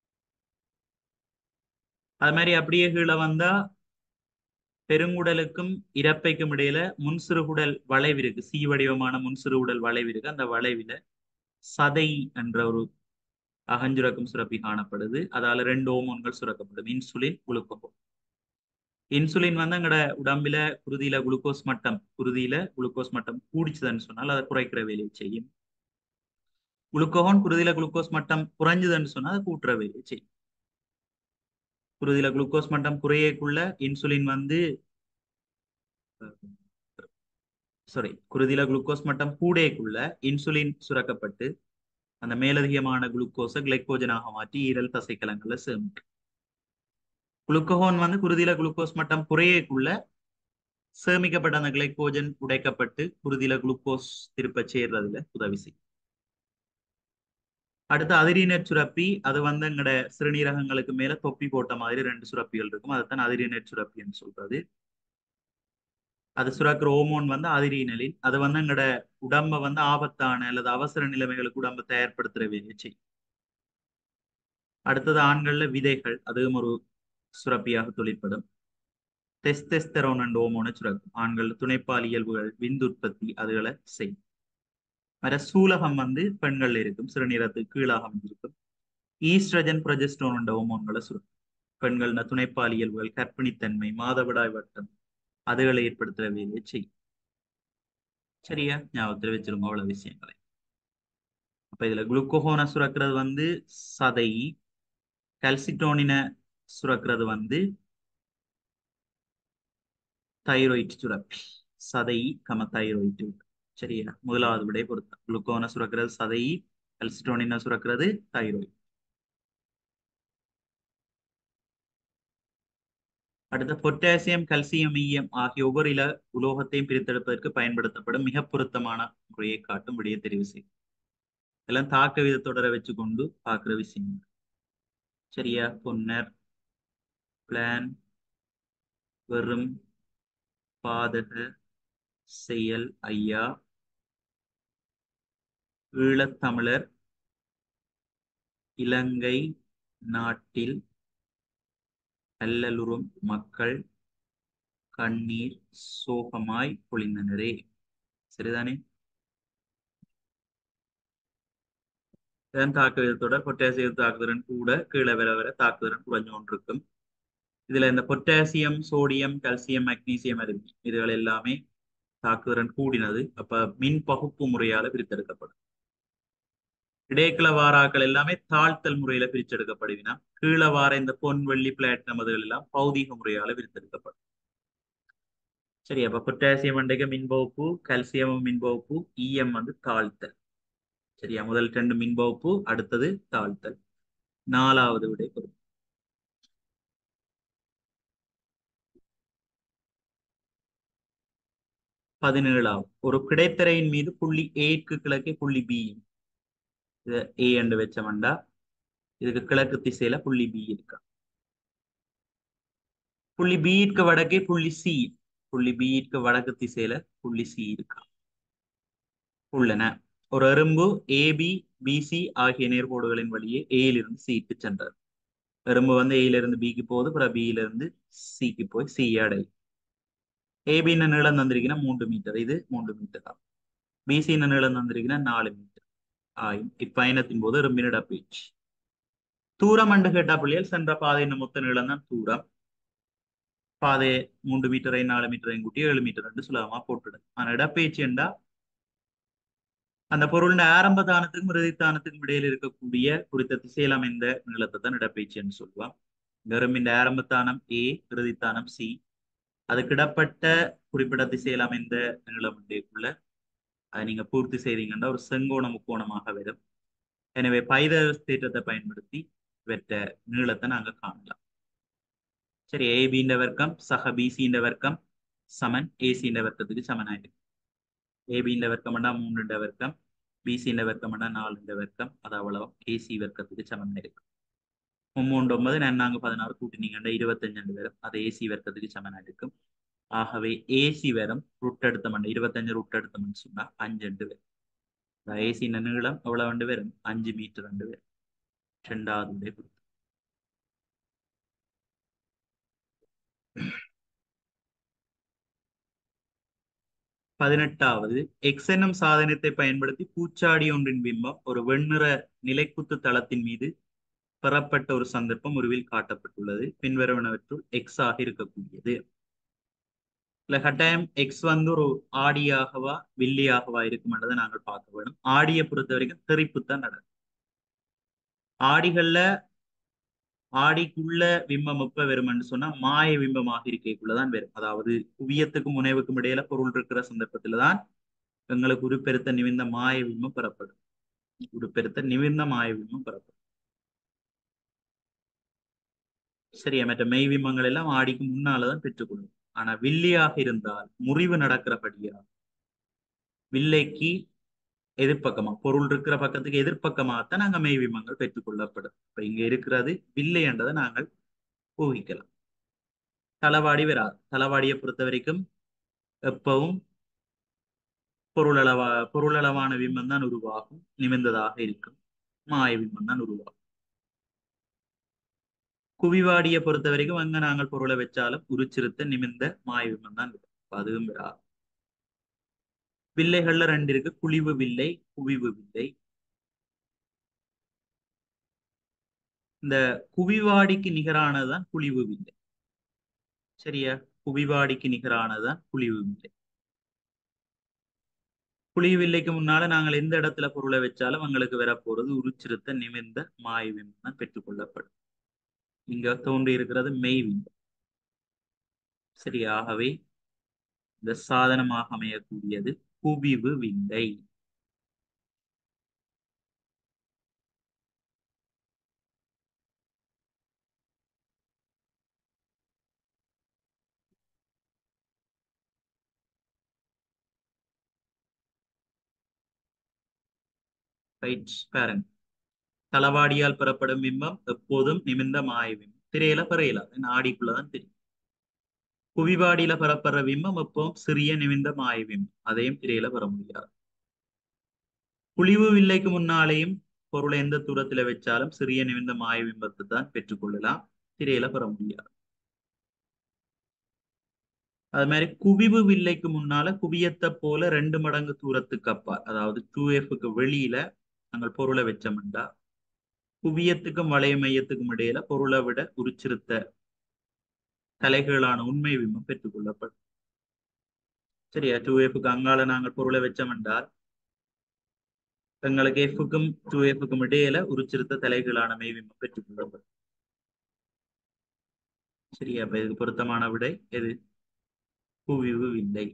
அது மாதிரி அப்படியே கீழே வந்தா பெருங்குடலுக்கும் இறப்பைக்கும் இடையில முன்சிறுகுடல் வளைவு இருக்கு சி வடிவமான முன்சிறுகுடல் வளைவு இருக்கு அந்த வளைவில சதை என்ற ஒரு அகஞ்சுரக்கும் சுரப்பி காணப்படுது அதால ரெண்டு ஓமோன்கள் சுரக்கப்படும் இன்சுலின் குளுக்கோகோன் இன்சுலின் வந்து எங்கட உடம்புல குருதியில குளுக்கோஸ் மட்டம் குருதியில குளுக்கோஸ் மட்டம் கூடிச்சுதுன்னு சொன்னால் அதை குறைக்கிற வேலையை செய்யும் குளுக்கோகோன் குருதியில குளுக்கோஸ் மட்டம் குறைஞ்சதுன்னு சொன்னா அதை கூட்டுற வேலையை செய்யும் குருதியில குளுக்கோஸ் மட்டம் குறையக்குள்ள இன்சுலின் வந்து சாரி குருதியில குளுக்கோஸ் மட்டம் கூடையக்குள்ள இன்சுலின் சுரக்கப்பட்டு அந்த மேலதிகமான குளுக்கோஸை கிளைக்கோஜனாக மாற்றி ஈரல் தசைக்கலங்கள்ல சேமிக்கும் குளுக்கோகோன் வந்து குருதியில குளுக்கோஸ் மட்டம் குறையக்குள்ள சேமிக்கப்பட்ட அந்த கிளைக்கோஜன் உடைக்கப்பட்டு குருதியில குளுக்கோஸ் திருப்ப சேர்றதுல உதவி செய்யும் அடுத்து அதிரீனர் சுரப்பி அது வந்து எங்கட சிறுநீரகங்களுக்கு மேல தொப்பி போட்ட மாதிரி ரெண்டு சுரப்பிகள் இருக்கும் அதுதான் அதிரீனர் சுரப்பின்னு சொல்றது அது சுரக்கிற ஓமோன் வந்து அதிரீனலின் அது வந்து எங்கட உடம்ப வந்து ஆபத்தான அல்லது அவசர நிலைமைகளுக்கு உடம்ப தயார்படுத்துற வேலையை செய்யும் அடுத்தது ஆண்கள்ல விதைகள் அதுவும் ஒரு சுரப்பியாக தொழிற்படும் டெஸ்டெஸ்டரோன் அண்ட் ஓமோன சுரக்கும் ஆண்கள் துணைப்பால் இயல்புகள் விந்துற்பத்தி அதுகளை செய்யும் வர சூலகம் வந்து பெண்கள் இருக்கும் சிறுநீரத்துக்கு கீழாக அமைஞ்சிருக்கும் ஈஸ்ட்ரஜன் ப்ரொஜெஸ்டோன் என்ற ஹோமோன்களை சுரக்கும் பெண்கள் துணைப்பால் இயல்புகள் கற்பிணித்தன்மை மாதவிடாய் வட்டம் அதுகளை ஏற்படுத்துற வேலையை செய்யும் சரியா ஞாபகத்தில் வச்சிருங்க அவ்வளவு விஷயங்களை அப்ப இதுல குளுக்கோகோனை சுரக்கிறது வந்து சதை கல்சிட்டோனினை சுரக்கிறது வந்து தைராய்டு சுரப்பி சதை கம தைராய்டு சரியா முதலாவது விடை பொருத்தம் குளுக்கோனை சுரக்கிறது சதை கல்சிட்டோனினை சுரக்கிறது தைராய்டு அடுத்த பொட்டாசியம் கல்சியம் ஈயம் ஆகிய ஒவ்வொரு இல உலோகத்தையும் பிரித்தெடுப்பதற்கு பயன்படுத்தப்படும் மிக பொருத்தமான முறையை காட்டும் விடையை தெரிவு செய்யும் இதெல்லாம் தாக்க விதத்தொடரை வச்சு கொண்டு பார்க்குற விஷயம் சரியா பொன்னர் பிளான் வெறும் பாதக செயல் ஐயா ஈழத்தமிழர் இலங்கை நாட்டில் அல்லலுறும் மக்கள் கண்ணீர் சோகமாய் பொழிந்தனரே சரிதானே இதன் தாக்குதலோட பொட்டாசியம் தாக்குதலன் கூட கீழே வர வர தாக்குதலன் குறைஞ்சு கொண்டிருக்கும் இதுல இந்த பொட்டாசியம் சோடியம் கால்சியம் மக்னீசியம் அருவி இதுகள் எல்லாமே தாக்குதிறன் கூடினது அப்ப மின் பகுப்பு முறையால பிரித்தெடுக்கப்படும் இடையக்கிள வாராக்கள் எல்லாமே தாழ்த்தல் முறையில பிரிச்செடுக்கப்படுவினா கீழே வார இந்த பொன் வெள்ளி பிளாட்டினம் அதுகள் எல்லாம் பௌதிக முறையால பிரித்தெடுக்கப்படும் சரி அப்ப பொட்டாசியம் அண்டைக்கு மின்பகுப்பு கல்சியம் மின்பகுப்பு இஎம் வந்து தாழ்த்தல் சரியா முதல் ரெண்டு மின்பகுப்பு அடுத்தது தாழ்த்தல் நாலாவது விடை பொருள் பதினேழாவது ஒரு கிடைத்தரையின் மீது புள்ளி ஏக்கு கிழக்கே புள்ளி பி இத ஏ என்று வச்சோம்டா இதுக்கு கிழக்கு திசையில புள்ளி பி இருக்கா புள்ளி பிக்கு வடக்கே புள்ளி சி புள்ளி பிக்கு வடக்கு திசையில புள்ளி சி இருக்கா உள்ளன ஒரு எறும்பு ஏபி பிசி ஆகிய நேர்கோடுகளின் வழியே ஏயிலிருந்து சிக்கு சென்றது எறும்பு வந்து ஏயிலிருந்து பிக்கு போகுது அப்புறம் பியில இருந்து சிக்கு போய் சி அடையும் ஏபின்னு நீளம் தந்திருக்கினா மூன்று மீட்டர் இது மூன்று மீட்டர் தான் பிசின்னு நீளம் தந்திருக்கினா நாலு மீட்டர் ஆயும் இப்பயணத்தின் போது எறும்பின் இடப்பீச்சு தூரம் அண்டு கேட்டா பிள்ளைகள் சென்ற பாதையின் மொத்த நீளம் தான் தூரம் பாதையை மூன்று மீட்டரை நாலு மீட்டரையும் கூட்டி ஏழு மீட்டர் என்று சுலபமா போட்டுடும் ஆனா இடப்பெயர்ச்சி என்றா அந்த பொருளின் ஆரம்ப தானத்துக்கும் இறுதித்தானத்துக்கும் இடையில் இருக்கக்கூடிய குறித்த திசையில் அமைந்த நீளத்தை தான் இடப்பெயர்ச்சி என்று சொல்லுவான் கரும்பின் ஆரம்பத்தானம் ஏ இறுதித்தானம் சி அதுக்கிடப்பட்ட குறிப்பிட்ட திசையில் அமைந்த நீளம் உள்ள அதை நீங்க பூர்த்தி செய்தீங்கன்னா ஒரு செங்கோண முக்கோணமாக வரும் எனவே பைத தேற்றத்தை பயன்படுத்தி வெற்ற நீளத்தை நாங்க காணலாம் சரி ஏபின்ற வர்க்கம் சக பிசின்ற வர்க்கம் சமன் ஏசின்ற வர்க்கத்துக்கு சமனாயிருக்கு ஏபின்ற வர்க்கம்னா மூணுன்ற வர்க்கம் பிசின்ற வர்க்கம்னா நாலுன்ற வர்க்கம் அது அவ்வளவு ஏசி வர்க்கத்துக்கு சமனாயிருக்கு மூன்று ஒன்பது நான்கு பதினாறு கூட்டினீங்கன்னா இருபத்தஞ்சு வரும் அது ஏசி வர்க்கத்துக்கு சமனா இருக்கும் ஆகவே ஏசி வரும் ரூட் எடுத்தமன் இருபத்தஞ்சு ரூட் எடுத்தமன் சொன்னா அஞ்சு ரெண்டு வரும் ஏசி நீளம் எவ்வளவு ரெண்டு வரும் அஞ்சு மீட்டர் ரெண்டு வரும் ரெண்டாவது பொறுத்து பதினெட்டாவது எக்ஸ் என்னும் சாதனத்தை பயன்படுத்தி பூச்சாடி ஒன்றின் பிம்பம் ஒரு வெண்ணிற நிலைக்குத்து தளத்தின் மீது பெறப்பட்ட ஒரு சந்தர்ப்பம் உருவில் காட்டப்பட்டுள்ளது பின்வருவனவற்றுள் எக்ஸ் ஆக இருக்கக்கூடியது இல்ல கட்டாயம் எக்ஸ் வந்து ஒரு ஆடியாகவா வில்லியாகவா இருக்குமென்றதை நாங்கள் பார்க்க வேணும் ஆடியை பொறுத்த வரைக்கும் தெரிப்பு தான் நடக்கும் ஆடிகள்ல ஆடிக்குள்ள பிம்பம் எப்ப வரும்னு சொன்னா மாய பிம்பமாக இருக்கைக்குள்ளதான் வரும் அதாவது குவியத்துக்கும் முனைவுக்கும் இடையில பொருள் இருக்கிற சந்தர்ப்பத்துல தான் எங்களுக்கு உருப்பெருத்த நிமிர்ந்த மாய பிம்பம் பெறப்படும் உருப்பெருத்த நிமிர்ந்த மாய பிம்பம் பெறப்படும் சரியா மற்ற மெய் பிம்பங்கள் எல்லாம் ஆடிக்கு முன்னாலதான் பெற்றுக்கொள்ளும் ஆனா வில்லியாக இருந்தால் முறிவு நடக்கிறபடியா வில்லைக்கு எதிர்ப்பக்கமா பொருள் இருக்கிற பக்கத்துக்கு எதிர்ப்பக்கமாகத்தான் நாங்க மெய் பிம்பங்கள் பெற்றுக்கொள்ளப்படும் இப்ப இங்க இருக்கிறது வில்லை என்றதை நாங்கள் ஊகிக்கலாம் தளவாடி வராது தளவாடியை பொறுத்த வரைக்கும் எப்பவும் பொருளளவா பொருளளவான பிம்பம் தான் உருவாகும் நிமிர்ந்ததாக இருக்கும் மாய பிம்பம் தான் உருவாகும் குவிவாடியை பொறுத்த வரைக்கும் அங்க நாங்கள் பொருளை வச்சாலும் உருச்சிருத்த நிமிர்ந்த மாய பிம்பம் தான் இருக்கும் அதுவும் வராது வில்லைகள்ல ரெண்டு இருக்கு குழிவு வில்லை குவிவு வில்லை இந்த குவிவாடிக்கு நிகரானதுதான் குழிவு வில்லை சரியா குவிவாடிக்கு நிகரானதுதான் குழிவு வில்லை குழிவு வில்லைக்கு முன்னால நாங்கள் எந்த இடத்துல பொருளை வச்சாலும் எங்களுக்கு வரப்போறது உருச்சிருத்த நிமிர்ந்த மாய பிம்பம் தான் பெற்றுக்கொள்ளப்படும் இங்க தோன்றி இருக்கிறது மெய் பிம்பம் சரியாகவே இந்த சாதனமாக அமையக்கூடியது குவிவு வில்லை பாருங்க தளவாடியால் பெறப்படும் பிம்பம் எப்போதும் நிமிர்ந்த மாய பிம்பம் திரையில பெறையலாம் ஆடிக்குள்ளதான் தெரியும் குவிவாடியில பெறப்படுற பிம்பம் எப்பவும் சிறிய நிமிர்ந்த மாய பிம்பம் அதையும் திரையில பெற முடியாது குழிவு வில்லைக்கு முன்னாலேயும் பொருளை எந்த தூரத்துல வச்சாலும் சிறிய நிமிர்ந்த மாய பிம்பத்தை தான் பெற்றுக்கொள்ளலாம் திரையில பெற முடியாது அது மாதிரி குவிவு வில்லைக்கு முன்னால குவியத்தை போல ரெண்டு மடங்கு தூரத்துக்கு அப்பால் அதாவது டூ எஃப்க்கு வெளியில நாங்கள் பொருளை வச்சோம்டா குவியத்துக்கும் வளைய மையத்துக்கும் இடையில பொருளை விட உரிச்சிருத்த தலைகளான உண்மை பிம்பம் பெற்றுக்கொள்ளப்படும் சரியா டூ எஃப்க்கு அங்கால நாங்கள் பொருளை வச்சோம் என்றால் எங்களுக்கு எஃப்க்கும் டூ எஃப்க்கும் இடையில உருச்சிருத்த தலைகளான மெய்விமம் பெற்றுக் கொள்ளப்படும் சரியா அப்ப இதுக்கு பொருத்தமான விடை எது குவிவு வில்லை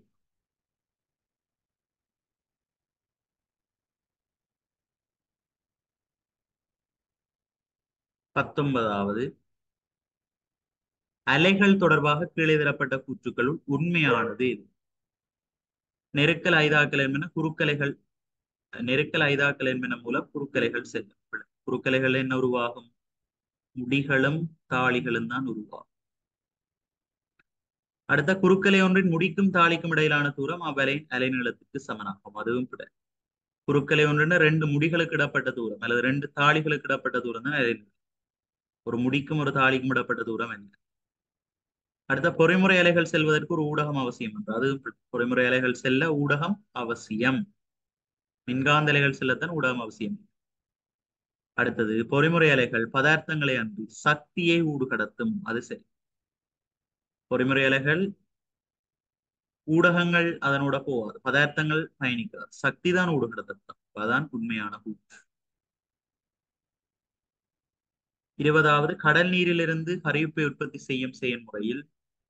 பத்தொன்பதாவது அலைகள் தொடர்பாக கீழே தரப்பட்ட கூற்றுக்களுள் உண்மையானது எது நெருக்கல் ஐதாக்கள் என்பன குறுக்கலைகள் நெருக்கல் ஐதாக்கள் என்பன மூலம் குறுக்கலைகள் செல்லும் குறுக்கலைகள் என்ன உருவாகும் முடிகளும் தாளிகளும் தான் உருவாகும் அடுத்த குறுக்கலை ஒன்றின் முடிக்கும் தாளிக்கும் இடையிலான தூரம் அவ்வலையின் அலைநீளத்துக்கு சமனாகும் அதுவும் கூட குறுக்கலை ஒன்றுன்னா ரெண்டு முடிகளுக்கு இடப்பட்ட தூரம் அல்லது ரெண்டு தாளிகளுக்கு இடப்பட்ட தூரம் தான் அலைநீளம் ஒரு முடிக்கும் ஒரு தாளிக்கும் இடப்பட்ட தூரம் என்ன அடுத்த பொறிமுறை அலைகள் செல்வதற்கு ஒரு ஊடகம் அவசியம் என்று அது பொறிமுறை அலைகள் செல்ல ஊடகம் அவசியம் மின்காந்த அலைகள் செல்லத்தான் ஊடகம் அவசியம் அடுத்தது பொறிமுறை அலைகள் பதார்த்தங்களை அன்றி சக்தியை ஊடுகடத்தும் அது சரி பொறிமுறை அலைகள் ஊடகங்கள் அதனோட போவாது பதார்த்தங்கள் பயணிக்காது சக்தி தான் ஊடுகடத்தப்படும் அதான் உண்மையான கூற்று இருபதாவது கடல் நீரிலிருந்து கரியுப்பை உற்பத்தி செய்யும் செயல்முறையில்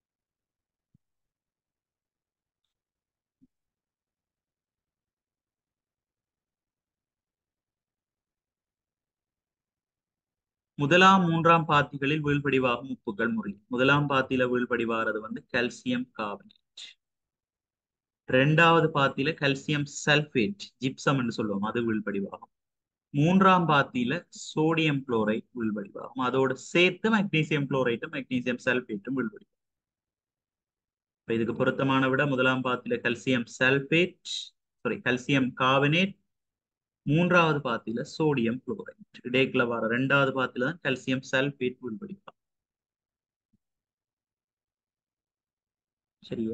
முதலாம் மூன்றாம் பாத்திகளில் வீழ்படிவாகும் உப்புகள் முறை முதலாம் பாத்தியில வீழ்படிவாகிறது வந்து கால்சியம் கார்பனேட் ரெண்டாவது பாத்தியில கால்சியம் சல்பேட் ஜிப்சம் என்று சொல்லுவோம் அது வீழ்படிவாகும் மூன்றாம் பாத்தியில சோடியம் குளோரைட் வீழ்படிவாகும் அதோட சேர்த்து மெக்னீசியம் குளோரைட்டும் மெக்னீசியம் சல்பேட்டும் வீழ்படிவாகும் இப்ப இதுக்கு பொருத்தமான விட முதலாம் பாத்தியில calcium sulphate sorry calcium carbonate மூன்றாவது பாத்தியில சோடியம் குளோரைட் இடைக்குள்ள வர ரெண்டாவது பாத்தில தான் கால்சியம் சல்பேட் உள்படிப்பான் சரியா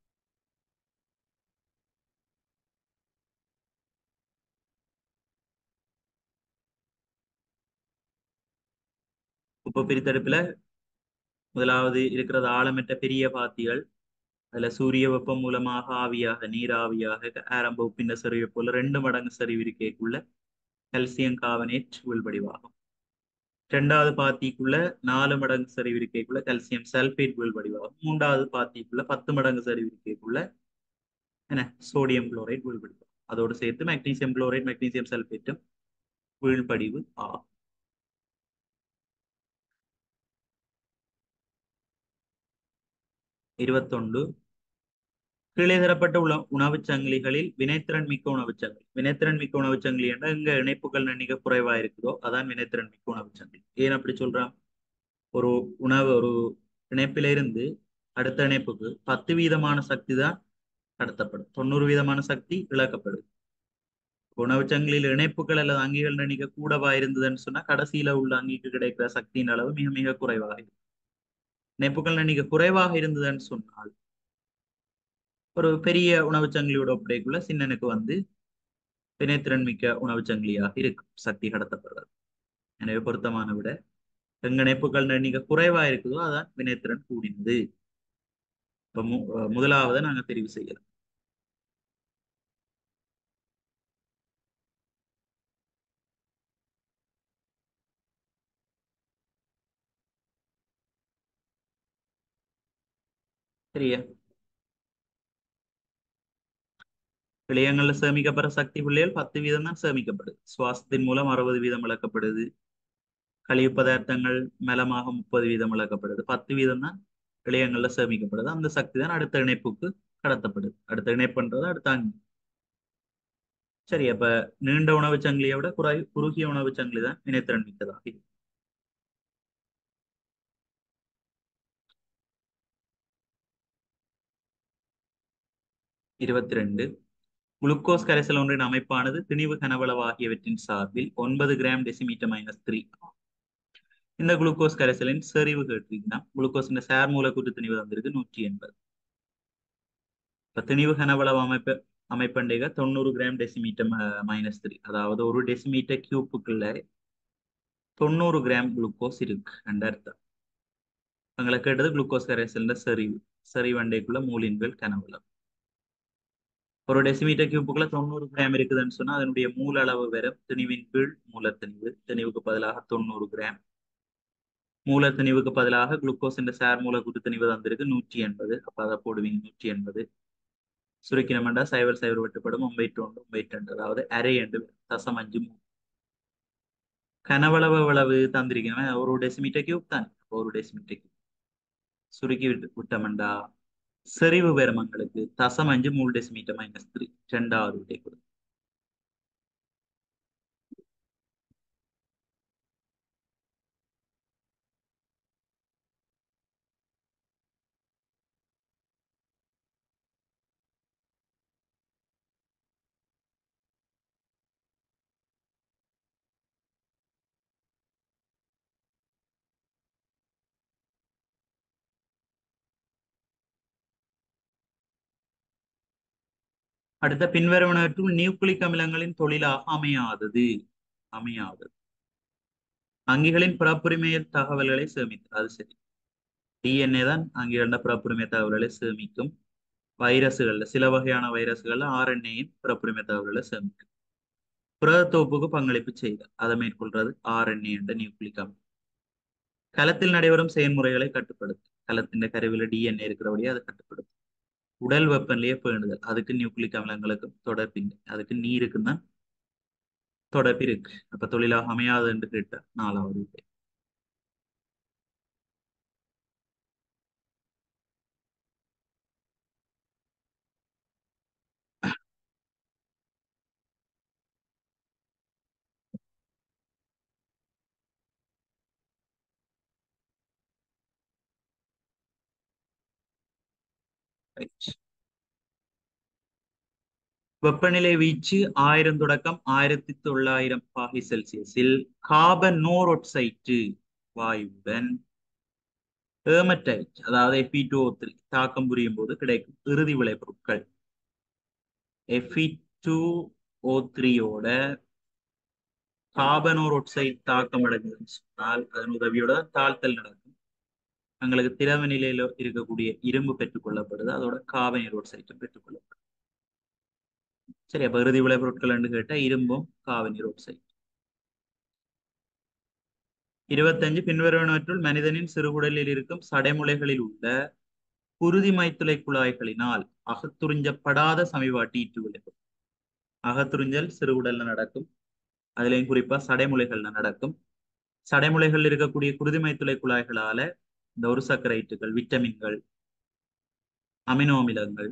உப்பு பிரித்தடுப்புல முதலாவது இருக்கிறது ஆழமற்ற பெரிய பாத்திகள் அதுல சூரிய வெப்பம் மூலமாக ஆவியாக நீராவியாக ஆரம்ப உப்பின சரிவை போல ரெண்டு மடங்கு சரிவு இருக்கேக்குள்ள கல்சியம் கார்பனேட் உள்வடிவாகும் ரெண்டாவது பாத்திக்குள்ள நாலு மடங்கு சரிவு இருக்கேக்குள்ள கல்சியம் சல்பேட் உள்வடிவாகும் மூன்றாவது பாத்திக்குள்ள பத்து மடங்கு சரிவு இருக்கேக்குள்ள என்ன சோடியம் குளோரைட் உள்வடிவாகும் அதோடு சேர்த்து மெக்னீசியம் குளோரைட் மெக்னீசியம் சல்பேட்டும் வீழ்படிவு ஆகும் இருபத்தொன்று கீழே தரப்பட்ட உண உணவுச் சங்கிலிகளில் வினைத்திறன் மிக்க உணவுச் சங்கிலி வினைத்திறன் மிக்க உணவுச் சங்கிலி என்ற இங்க இணைப்புகள் நன்னிக குறைவா இருக்குதோ அதான் வினைத்திறன் மிக்க உணவுச் சங்கிலி ஏன் அப்படி சொல்றான் ஒரு உணவு ஒரு இணைப்பில இருந்து அடுத்த இணைப்புக்கு பத்து வீதமான சக்தி தான் கடத்தப்படும் தொண்ணூறு வீதமான சக்தி இழக்கப்படுது உணவுச் சங்கிலியில் இணைப்புகள் அல்லது அங்கிகள் நன்னிக கூடவா இருந்ததுன்னு சொன்னா கடைசியில உள்ள அங்கிக்கு கிடைக்கிற சக்தியின் அளவு மிக மிக குறைவாக இருக்கும் இணைப்புகள் நன்னிக குறைவாக இருந்ததுன்னு சொன்னால் ஒரு பெரிய உணவுச் சங்கிலியோட ஒப்படைக்குள்ள சின்னனுக்கு வந்து வினைத்திறன் மிக்க உணவுச் சங்கிலியாக இருக்கும் சக்தி கடத்தப்படுறது எனவே பொருத்தமான விட எங்க இணைப்புகள் எண்ணிக்கை குறைவா இருக்குதோ அதான் வினைத்திறன் கூடினது இப்ப மு முதலாவதை நாங்க தெரிவு செய்யலாம் சரியா விளையங்கள்ல சேமிக்கப்படுற சக்தி புள்ளிகள் பத்து வீதம் தான் சேமிக்கப்படுது சுவாசத்தின் மூலம் அறுபது வீதம் இழக்கப்படுது கழிவு பதார்த்தங்கள் மேலமாக முப்பது வீதம் இழக்கப்படுது பத்து வீதம் தான் விளையங்கள்ல சேமிக்கப்படுது அந்த சக்தி தான் அடுத்த இணைப்புக்கு கடத்தப்படுது அடுத்த இணைப்புன்றது அடுத்த அங்கி சரி அப்ப நீண்ட உணவு சங்கிலியை விட குறை குறுகிய உணவு சங்கிலி தான் வினைத்திறன் மிக்கதாக இருபத்தி ரெண்டு குளுக்கோஸ் கரைசல் ஒன்றின் அமைப்பானது திணிவு கனவளவு ஆகியவற்றின் சார்பில் ஒன்பது கிராம் டெசிமீட்டர் மைனஸ் த்ரீ இந்த குளுக்கோஸ் கரைசலின் செறிவு கேட்டீங்கன்னா குளுக்கோஸ் சார் மூலக்கூற்று திணிவு வந்திருக்கு நூற்றி எண்பது இப்ப திணிவு கனவளவு அமைப்பு அமைப்பண்டைக தொண்ணூறு கிராம் டெசிமீட்டர் மைனஸ் த்ரீ அதாவது ஒரு டெசிமீட்டர் கியூப்புக்குள்ள தொண்ணூறு கிராம் குளுக்கோஸ் இருக்கு என்ற அர்த்தம் எங்களை கேட்டது குளுக்கோஸ் கரைசல்ல செறிவு செறிவண்டைக்குள்ள மூலின்கள் கனவளவு ஒரு டெசிமீட்டர் கியூப்புக்குள்ள தொண்ணூறு கிராம் இருக்குதுன்னு சொன்னா அதனுடைய மூல அளவு வெறும் திணிவின் கீழ் மூலத்திணிவு திணிவுக்கு பதிலாக தொண்ணூறு கிராம் மூலத்திணிவுக்கு பதிலாக குளுக்கோஸ் என்ற சார் மூலக்கூட்டு திணிவு தந்திருக்கு நூற்றி எண்பது அப்ப அதை போடுவீங்க நூற்றி எண்பது சுருக்கினமெண்டா சைவர் சைவர் வெட்டுப்படும் ஒன்பது ஒன்று ஒன்பது ரெண்டு அதாவது அரை என்று தசம் அஞ்சு மூணு கனவளவு அளவு தந்திருக்கணும் ஒரு டெசிமீட்டர் கியூப் தான் ஒரு டெசிமீட்டர் கியூப் சுருக்கி விட்டு விட்டமெண்டா செறிவு பெருமங்களுக்கு தசம் அஞ்சு மூணு டெசிமீட்டர் மைனஸ் த்ரீ ரெண்டாவது விட்டை கொடு அடுத்த பின்வருவனவற்றுள் நியூக்ளிக் அமிலங்களின் தொழிலாக அமையாதது அமையாதது அங்கிகளின் பிறப்புரிமை தகவல்களை சேமித்து அது சரி டிஎன்ஏ தான் அங்கிகள பிறப்புரிமை தகவல்களை சேமிக்கும் வைரசுகள்ல சில வகையான வைரசுகள்ல ஆர்என்ஏயின் பிறப்புரிமை தகவல்களை சேமிக்கும் புரதத்தொகுப்புக்கு பங்களிப்பு செய்தல் அதை மேற்கொள்றது ஆர்என்ஏ என்ற நியூக்ளிக் அமிலம் களத்தில் நடைபெறும் செயல்முறைகளை கட்டுப்படுத்தும் களத்தின் கருவில டிஎன்ஏ இருக்கிறபடியே அதை கட்டுப்படுத்தும் உடல் வெப்பநிலையை பேணுதல் அதுக்கு நியூக்ளிக் அமிலங்களுக்கும் தொடர்பில்லை அதுக்கு நீருக்கும் தான் தொடர்பு இருக்கு அப்ப தொழிலாக அமையாது என்று கேட்ட நாலாவது விடை ரைட் வெப்பநிலை வீச்சு ஆயிரம் தொடக்கம் ஆயிரத்தி தொள்ளாயிரம் பாகை செல்சியஸில் கார்பன் நோரோட்சைட்டு வாயுடன் ஏமட்டைட் அதாவது எஃபி டூ த்ரீ தாக்கம் புரியும் போது கிடைக்கும் இறுதி விளைபொருட்கள் எஃபி டூ ஓ த்ரீயோட கார்பனோரோட்சைட் தாக்கம் அடைஞ்சதுன்னு சொன்னால் அதன் உதவியோட தாழ்த்தல் நடக்கும் எங்களுக்கு திரவ நிலையில இருக்கக்கூடிய இரும்பு பெற்றுக்கொள்ளப்படுது அதோட கார்பனீரோட்சைட்டும் பெற்றுக்கொள்ளப்படுது சரி அப்ப இறுதி விளைபொருட்கள் கேட்டா இரும்பும் கார்பனீரோட்சைட் இருபத்தஞ்சு பின்வருவனவற்றுள் மனிதனின் சிறுகுடலில் இருக்கும் சடைமுலைகளில் உள்ள குருதி மைத்துளை குழாய்களினால் அகத்துறிஞ்சப்படாத சமீபாட்டி ஈட்டு விளைவு அகத்துறிஞ்சல் சிறுகுடல்ல நடக்கும் அதுலயும் குறிப்பா சடைமுலைகள்ல நடக்கும் சடைமுலைகள் இருக்கக்கூடிய குருதி மைத்துளை குழாய்களால இந்த ஒரு சக்கரைட்டுகள் விட்டமின்கள் அமினோ அமிலங்கள்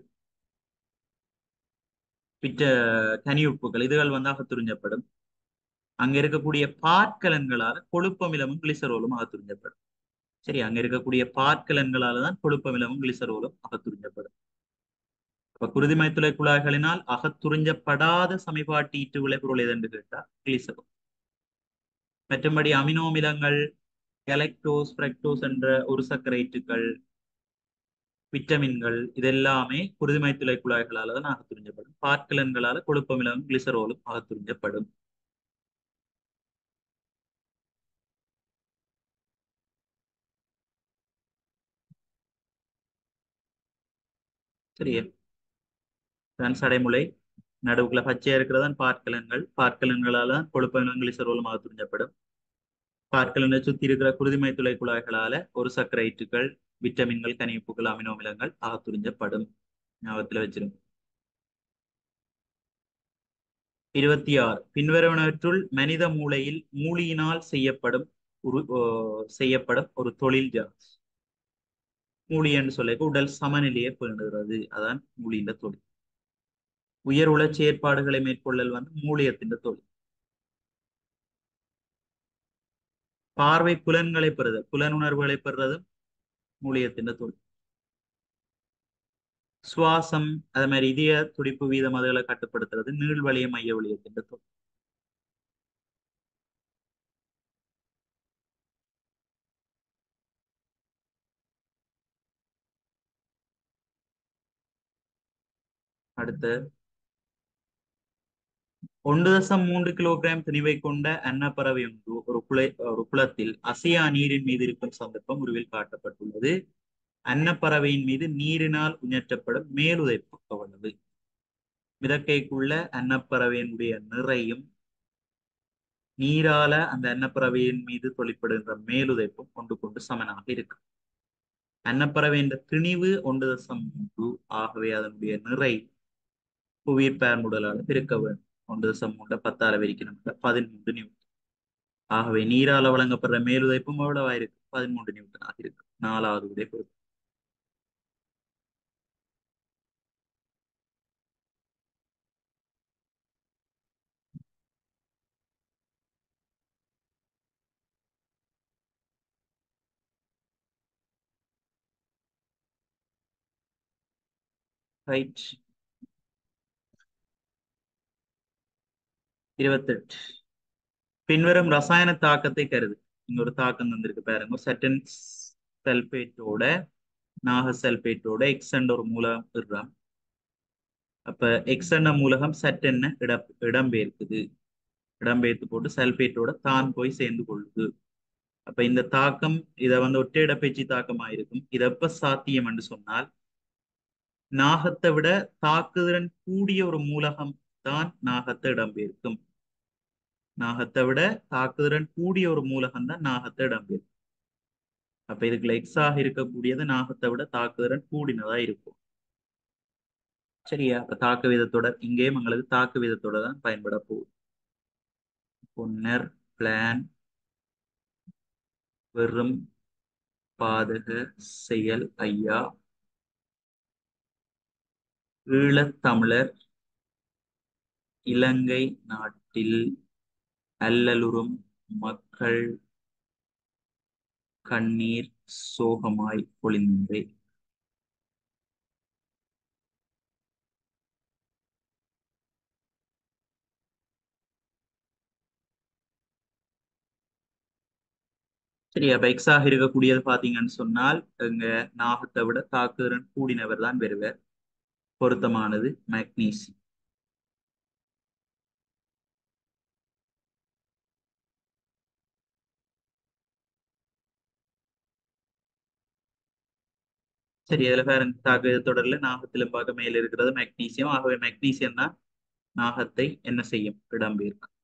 விட்ட கனியுப்புகள் இதுகள் வந்து அகத்துறிஞ்சப்படும் அங்க இருக்கக்கூடிய பாற்கலன்களால கொழுப்பமிலமும் கிளிசரோலும் அகத்துறிஞ்சப்படும் சரி அங்க இருக்கக்கூடிய பாற்கலன்களால தான் கொழுப்பமிலமும் கிளிசரோலும் அகத்துறிஞ்சப்படும் அப்ப குருதிமைத்துளை குழாய்களினால் அகத்துறிஞ்சப்படாத சமீபாட்டி ஈட்டு விளைபொருள் எது என்று கேட்டா கிளிசரோ மற்றும்படி அமினோ அமிலங்கள் கெலக்டோஸ் பிரெக்டோஸ் என்ற ஒரு சக்கரைட்டுகள் விட்டமின்கள் இதெல்லாமே குருதிமைத்துளை குழாய்களால தான் அகத்துறிஞ்சப்படும் பாற்கலன்களால கொழுப்பமிலமும் கிளிசரோலும் அகத்துறிஞ்சப்படும் சரியா தான் சடைமுலை நடுவுக்குள்ள பச்சையா இருக்கிறதான் பார்க்கலன்கள் பார்க்கலன்களால தான் கொழுப்பமிலம் கிளிசரோலும் அகத்துறிஞ்சப்படும் பார்க்கலனை சுத்தி இருக்கிற குருதிமை துளை குழாய்களால ஒரு சக்கரைட்டுகள் விட்டமின்கள் கனிப்புகள் அமினோ அமிலங்கள் அகத்துறிஞ்சப்படும் ஞாபகத்துல வச்சிருங்க இருபத்தி ஆறு பின்வருவனவற்றுள் மனித மூளையில் மூலியினால் செய்யப்படும் ஒரு செய்யப்படும் ஒரு தொழில் ஜாஸ் மூலி என்று சொல்ல உடல் சமநிலையை பேணுகிறது அதான் மூலியின் தொழில் உயர் உள செயற்பாடுகளை மேற்கொள்ளல் வந்து மூலியத்தின் தொழில் பார்வை புலன்களை பெறுதல் புலனுணர்வுகளை பெறுறதும் மூலியத்தின் தொழில் சுவாசம் அது மாதிரி இதய துடிப்பு வீதம் அதுகளை கட்டுப்படுத்துறது நீள்வழிய மைய வழியத்தின் தொழில் அடுத்து ஒன்று தசம் மூன்று கிலோகிராம் திணிவை கொண்ட அன்னப்பறவை ஒன்று ஒரு குளை ஒரு குளத்தில் அசையா நீரின் மீது இருக்கும் சந்தர்ப்பம் உருவில் காட்டப்பட்டுள்ளது அன்னப்பறவையின் மீது நீரினால் உணர்த்தப்படும் மேலுதைப்பு எவ்வளவு மிதக்கைக்குள்ள அன்னப்பறவையினுடைய நிறையும் நீரால அந்த அன்னப்பறவையின் மீது தொழிற்படுகின்ற மேலுதைப்பும் கொண்டு கொண்டு சமனாக இருக்கு அன்னப்பறவை என்ற திணிவு ஒன்று தசம் மூன்று ஆகவே அதனுடைய நிறை புவியீர் பெயர்முடலால் பெருக்க வேண்டும் ஒன்று தசம் மூன்று பத்தால விரிக்கணும் பதிமூன்று நியூட்டன் ஆகவே நீரால வழங்கப்படுற மேலுதைப்பும் எவ்வளவா இருக்கு பதிமூன்று நியூட்டனாக இருக்கு நாலாவது விடை பொறுத்து ரைட் இருபத்தெட்டு பின்வரும் ரசாயன தாக்கத்தை கருது இங்க ஒரு தாக்கம் தந்திருக்கு பாருங்க சட்டன் சல்பேட்டோட நாக சல்பேட்டோட எக்ஸண்ட் ஒரு மூலகம் இடுறான் அப்ப எக்ஸண்ட மூலகம் சட்டென்ன இட இடம்பெயர்க்குது இடம்பெயர்த்து போட்டு சல்பேட்டோட தான் போய் சேர்ந்து கொள்ளுது அப்ப இந்த தாக்கம் இத வந்து ஒற்றை இடப்பெயர்ச்சி தாக்கமா இருக்கும் இது எப்ப சாத்தியம் என்று சொன்னால் நாகத்தை விட தாக்குதிறன் கூடிய ஒரு மூலகம் தான் நாகத்தை இடம்பெயர்க்கும் நாகத்தை விட தாக்குதிறன் கூடிய ஒரு மூலகம் தான் நாகத்தை இடம்பெயர்க்கும் அப்ப இதுக்குள்ள எக்ஸாக இருக்கக்கூடியது நாகத்தை விட தாக்குதிறன் கூடினதா இருக்கும் சரியா அப்ப தாக்கு விதத்தோட இங்கேயும் எங்களுக்கு தாக்கு விதத்தோட தான் பயன்பட போகுது பொன்னர் பிளான் வெறும் பாதக செயல் ஐயா ஈழத்தமிழர் இலங்கை நாட்டில் அல்லலுறும் மக்கள் கண்ணீர் சோகமாய் பொழிந்தே சரி அப்ப எக்ஸாக இருக்கக்கூடியது பாத்தீங்கன்னு சொன்னால் இங்க நாகத்தை விட தாக்குதிறன் கூடினவர் தான் பெறுவர் பொருத்தமானது மேக்னீசி சரி அதுல பாருங்க தாக்கு தொடர்ல நாகத்திலும் பார்க்க மேல இருக்கிறது மெக்னீசியம் ஆகவே மெக்னீசியம் தான் நாகத்தை என்ன செய்யும் இடம்பெயர்க்கும்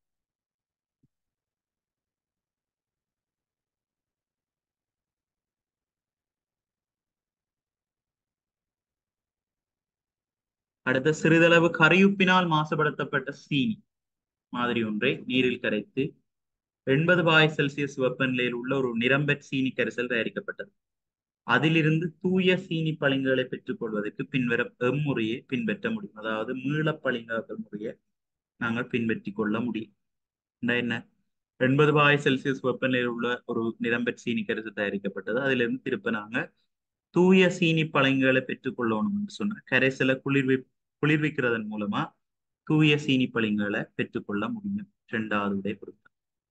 அடுத்த சிறிதளவு கரையுப்பினால் மாசுபடுத்தப்பட்ட சீனி மாதிரி ஒன்றை நீரில் கரைத்து எண்பது பாய் செல்சியஸ் வெப்பநிலையில் உள்ள ஒரு நிரம்பற் சீனி கரைசல் தயாரிக்கப்பட்டது அதிலிருந்து தூய சீனி பளிங்குகளை பெற்றுக் கொள்வதற்கு பின்வரும் எம்முறையை பின்பற்ற முடியும் அதாவது மீள பளிங்காக்கல் முறையை நாங்கள் பின்பற்றி கொள்ள முடியும் என்ன எண்பது பாய் செல்சியஸ் வெப்பநிலையில் உள்ள ஒரு நிரம்பற் சீனி கரைசல் தயாரிக்கப்பட்டது அதிலிருந்து திருப்ப நாங்க தூய சீனி பழங்களை பெற்றுக்கொள்ளணும்னு சொன்ன கரைசலை குளிர்வி குளிர்விக்கிறதன் மூலமா தூய சீனி பழங்களை பெற்றுக்கொள்ள முடியும் இரண்டாவது விடை பொருத்தம்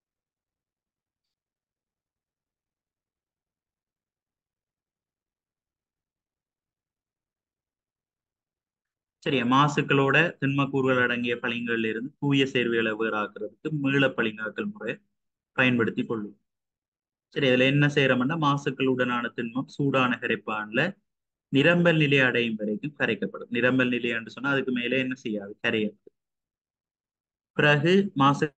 சரியா மாசுக்களோட திண்மக்கூறுகள் அடங்கிய பளிங்குகள்ல இருந்து தூய சேர்வைகளை வேறாக்குறதுக்கு மீள பளிங்காக்கல் முறை பயன்படுத்தி கொள்ளும் சரி இதுல என்ன செய்யறோம்னா மாசுக்களுடனான திண்மம் சூடான கரைப்பான்ல நிரம்பல் நிலை அடையும் வரைக்கும் கரைக்கப்படும் நிரம்பல் நிலை என்று சொன்னா அதுக்கு மேலே என்ன செய்யாது கரையாது பிறகு மாசு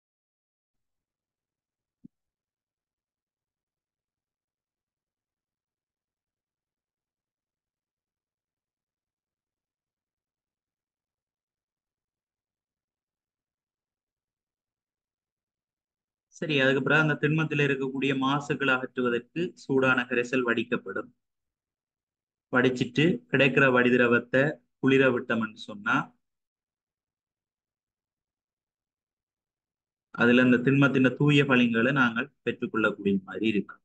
சரி அதுக்கப்புறம் அந்த திண்மத்தில் இருக்கக்கூடிய மாசுக்களை அகற்றுவதற்கு சூடான கரைசல் வடிக்கப்படும் வடிச்சிட்டு கிடைக்கிற வடிதிரவத்தை குளிர விட்டோம்னு சொன்னா அதுல இந்த திண்மத்தின் தூய பளிங்களை நாங்கள் பெற்றுக்கொள்ளக்கூடிய மாதிரி இருக்கு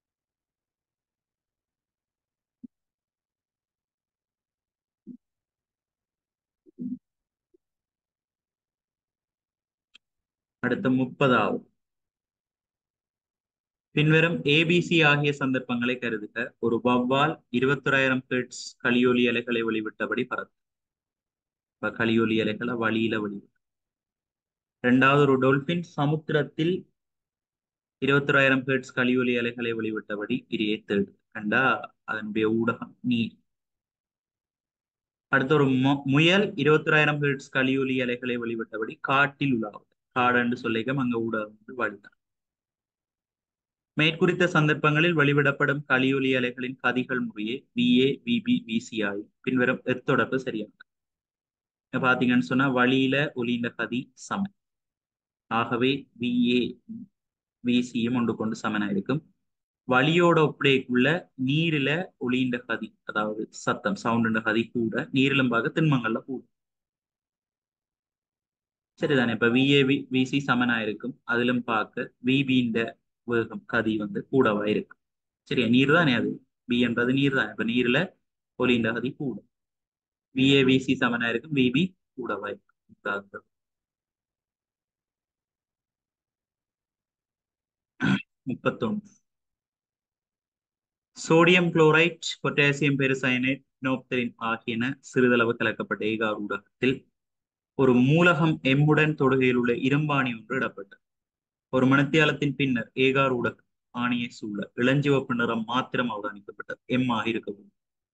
அடுத்த முப்பதாவது பின்வரும் ஏபிசி ஆகிய சந்தர்ப்பங்களை கருதுக ஒரு வவ்வால் இருபத்தொராயிரம் ஹெர்ட்ஸ் கலியொலி அலைகளை வெளிவிட்டபடி பறக்கும் இப்ப கலியொலி அலைகளை வழியில வெளிவிட்டு இரண்டாவது ஒரு டொல்பின் சமுத்திரத்தில் இருபத்தொராயிரம் ஹெர்ட்ஸ் கலியொலி அலைகளை வெளிவிட்டபடி இரையை தேடு கண்டா அதனுடைய ஊடகம் நீர் அடுத்து ஒரு மு- முயல் இருபத்தொராயிரம் ஹெர்ட்ஸ் கலியொலி அலைகளை வெளிவிட்டபடி காட்டில் உலாவுது காடுன்னு சொல்லிக்க அங்க ஊடகம் வந்து வழிதான் மேற்குறித்த சந்தர்ப்பங்களில் வெளிவிடப்படும் கலியொலி அலைகளின் கதிகள் முறையே விஏ விபி விசிஐ பின்வரும் எத்தொடர்பு சரியானது இப்ப பாத்தீங்கன்னு சொன்னா வழியில ஒலிந்த கதி சமன் ஆகவே விஏ விசியும் ஒன்று கொண்டு சமனா இருக்கும் வழியோட ஒப்படைக்குள்ள நீரில ஒளிந்த கதி அதாவது சத்தம் சவுண்ட் கதி கூட நீரிலும் பார்க்க திண்மங்கள்ல கூட சரிதானே இப்ப விஏ விசி சமனா இருக்கும் அதிலும் பார்க்க விபின்ற வேகம் கதி வந்து கூடவா இருக்கு சரியா நீர் தானே அது பி என்றது நீர் தான் இப்ப நீர்ல ஒளிந்த கதி கூட விஏ விசி சமனா இருக்கும் விபி கூடவா இருக்கு உதாரணம். முப்பத்தொன்று sodium chloride potassium ferricyanide phenolphthalein ஆகியன சிறிதளவு கலக்கப்பட்ட ஏகார் ஊடகத்தில் ஒரு மூலகம் எம்முடன் தொடுகையில் உள்ள இரும்பாணி ஒன்று இடப்பட்டது ஒரு மணித்தியாலத்தின் பின்னர் ஏகார் ஊடகம் ஆணியை சூழ இளஞ்சிவப்பு நிறம் மாத்திரம் அவதானிக்கப்பட்டது எம் ஆக இருக்கவும்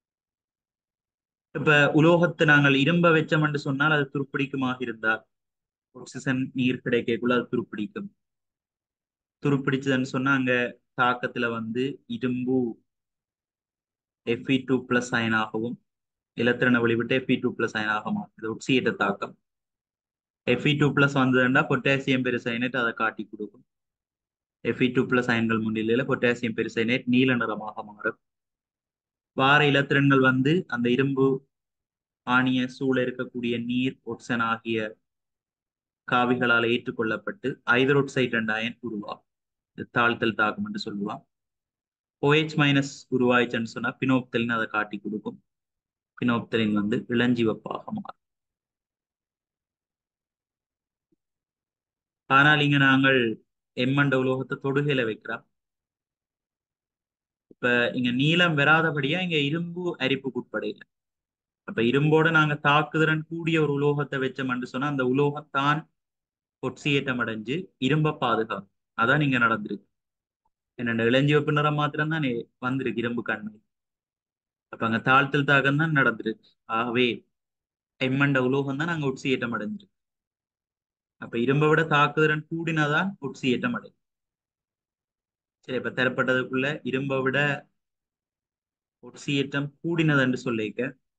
இப்ப உலோகத்தை நாங்கள் இரும்ப வச்சோம் என்று சொன்னால் அது துருப்பிடிக்குமாக இருந்தால் ஆக்சிஜன் நீர் கிடைக்கக்குள்ள அது துருப்பிடிக்கும் துருப்பிடிச்சதுன்னு சொன்னா அங்க தாக்கத்துல வந்து இரும்பு எஃப்இ டூ பிளஸ் அயனாகவும் இலத்திரனை வெளிவிட்டு எஃப்இ டூ பிளஸ் அயனாக மாற்றுது ஒட்சியேட்ட தாக்கம் எஃப்இ டூ பிளஸ் வந்ததுன்னா பொட்டாசியம் பெருசைனேட் அதை காட்டி கொடுக்கும் எஃப்இ டூ பிளஸ் அயன்கள் முன்னிலையில பொட்டாசியம் பெருசைனேட் நீல நிறமாக மாறும் வார இலத்திரன்கள் வந்து அந்த இரும்பு ஆணிய சூழ இருக்கக்கூடிய நீர் ஒட்சன் ஆகிய காவிகளால் ஏற்றுக்கொள்ளப்பட்டு ஐதரோட்சைட் என்ற அயன் உருவாகும் இது தாழ்த்தல் தாக்கம் என்று சொல்லுவான் OH மைனஸ் உருவாயிச்சுன்னு சொன்னா பினோப்தலின் அதை காட்டி கொடுக்கும் பினோப்தலின் வந்து இளஞ்சிவப்பாக மாறும் ஆனால் இங்க நாங்கள் எம்மண்ட உலோகத்தை தொடுகையில வைக்கிறோம் இப்ப இங்க நீளம் வராதபடியா இங்க இரும்பு அரிப்புக்கு உட்படையில அப்ப இரும்போட நாங்க தாக்குதிறன் கூடிய ஒரு உலோகத்தை வச்சோம்னு சொன்னா அந்த உலோகம் தான் ஒட்சியேற்றம் அடைஞ்சு இரும்ப பாதுகாக்கும் அதான் இங்க நடந்திருக்கு என்னென்ன இளஞ்சிவப்பு நிறம் மாத்திரம் தான் வந்திருக்கு இரும்பு கண்ணு அப்ப அங்க தாழ்த்தல் தாக்கம் தான் நடந்திருக்கு ஆகவே எம்மண்ட உலோகம் தான் அங்க ஒட்சியேற்றம் அடைஞ்சிருக்கு அப்ப இரும்பை விட தாக்குதிறன் கூடினதான் ஒட்சியேற்றம் அடையும் சரி இப்ப தரப்பட்டதுக்குள்ள இரும்பை விட ஒட்சியேற்றம் கூடினது என்று சொல்லிக்க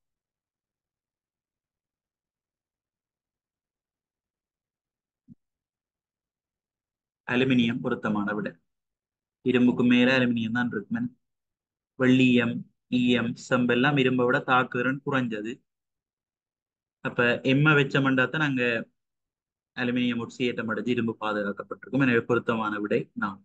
அலுமினியம் பொருத்தமான விட இரும்புக்கு மேல அலுமினியம் தான் இருக்கும் வெள்ளியம் ஈயம் செம்பெல்லாம் இரும்பை விட தாக்குதிறன் குறைஞ்சது அப்ப எம்ம வச்சமண்டாத்தான் அங்க அலுமினியம் ஒட்சியேற்றம் அடைஞ்சு இரும்பு பாதுகாக்கப்பட்டிருக்கும் எனவே பொருத்தமான விடை நான்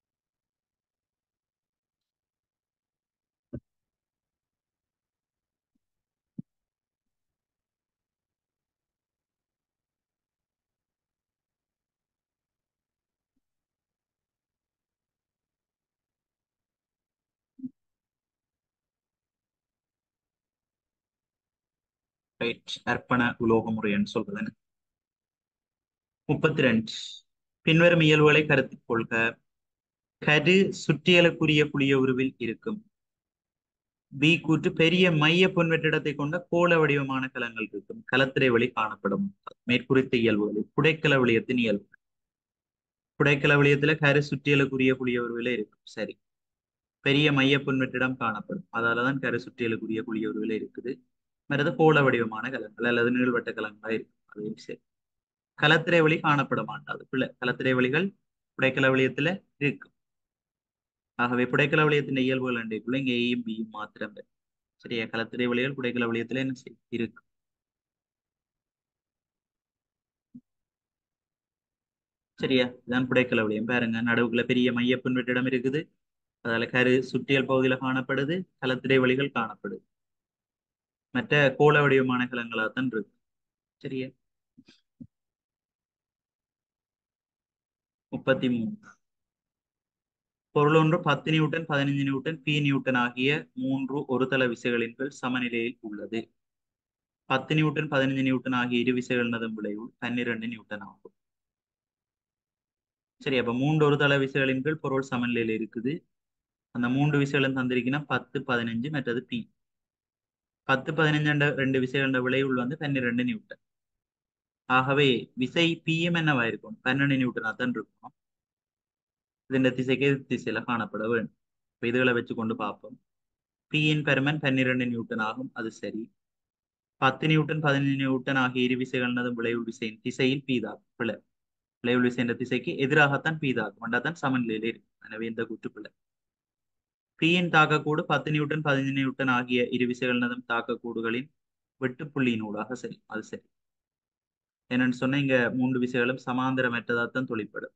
ரைட் அர்ப்பண உலோக முறைன்னு சொல்றது முப்பத்தி ரெண்டு பின்வரும் இயல்புகளை கருத்தில் கொள்க கரு சுற்றியலுக்குரிய குளிய உருவில் இருக்கும் பி கூற்று பெரிய மைய பொன்வெற்றிடத்தை கொண்ட கோள வடிவமான கலங்கள் இருக்கும் கலத்திரை வழி காணப்படும் மேற்குறித்த இயல்புகளில் புடைக்கல விளியத்தின் இயல்பு புடைக்கல விளியத்துல கரு சுற்றியலுக்குரிய குளிய உருவில இருக்கும் சரி பெரிய மைய பொன்வெற்றிடம் காணப்படும் அதாலதான் கரு சுற்றியலுக்குரிய குளிய உருவில இருக்குது மற்றது கோள வடிவமான கலங்கள் அல்லது நீள்வட்ட கலங்களா இருக்கும் அதே சரி கலத்திரை வழி காணப்பட மாட்டாது பிள்ளை கலத்திரை வழிகள் புடைக்கல வழியத்துல இருக்கு ஆகவே புடைக்கல வழியத்தின் இயல்புகள் அண்டைக்குள்ள இங்க ஏயும் பியும் மாத்திரம் இருக்கு. சரியா கலத்திரை வழிகள் புடைக்கல வழியத்துல என்ன செய்யும் இருக்கு சரியா இதான் புடைக்கல வழியம் பாருங்க நடுவுக்குள்ள பெரிய மையப்பின் வெற்றிடம் இருக்குது அதால கரு சுற்றியல் பகுதியில காணப்படுது கலத்திரை வழிகள் காணப்படுது மற்ற கோள வடிவமான கலங்களாத்தான் இருக்கு சரியா முப்பத்தி மூணு பொருள் ஒன்று பத்து நியூட்டன் பதினைஞ்சு நியூட்டன் பி நியூட்டன் ஆகிய மூன்று ஒரு தள விசைகளின் கீழ் சமநிலையில் உள்ளது பத்து நியூட்டன் பதினைஞ்சு நியூட்டன் ஆகிய இரு விசைகளினதும் விளைவு பன்னிரண்டு நியூட்டன் ஆகும் சரி அப்ப மூன்று ஒரு தள விசைகளின் கீழ் பொருள் சமநிலையில் இருக்குது அந்த மூன்று விசைகளும் தந்திருக்கீங்கன்னா பத்து பதினஞ்சு மற்றது பி பத்து பதினஞ்சு ரெண்டு விசைகள விளைவுள் வந்து பன்னிரெண்டு நியூட்டன் ஆகவே விசை பிஎம் என்னவாயிருக்கும் பன்னெண்டு நியூட்டனா தான் இருக்கும் ഇതിന്റെ திசைக்கு எதிர் திசையில காணப்பட வேண்டும் இப்ப இதுகளை வச்சு கொண்டு பார்ப்போம் பியின் பெருமன் பன்னிரண்டு நியூட்டன் ஆகும் அது சரி பத்து நியூட்டன் பதினஞ்சு நியூட்டன் ஆகிய இரு விசைகளனதும் விளைவு விசையின் திசையில் பீதாகும் பிழை விளைவு விசையின் திசைக்கு எதிராகத்தான் பீதாகும் வண்டாதான் சமநிலையில இருக்கும் எனவே இந்த கூற்று பிழை பியின் தாக்கக்கூடு பத்து நியூட்டன் பதினஞ்சு நியூட்டன் ஆகிய இரு விசைகளனதும் தாக்கக்கூடுகளின் வெட்டுப்புள்ளியினூடாக சரி அது சரி என்னன்னு சொன்னா இங்க மூன்று விசைகளும் சமாந்தரமற்றதாத்தான் தொழிற்படும்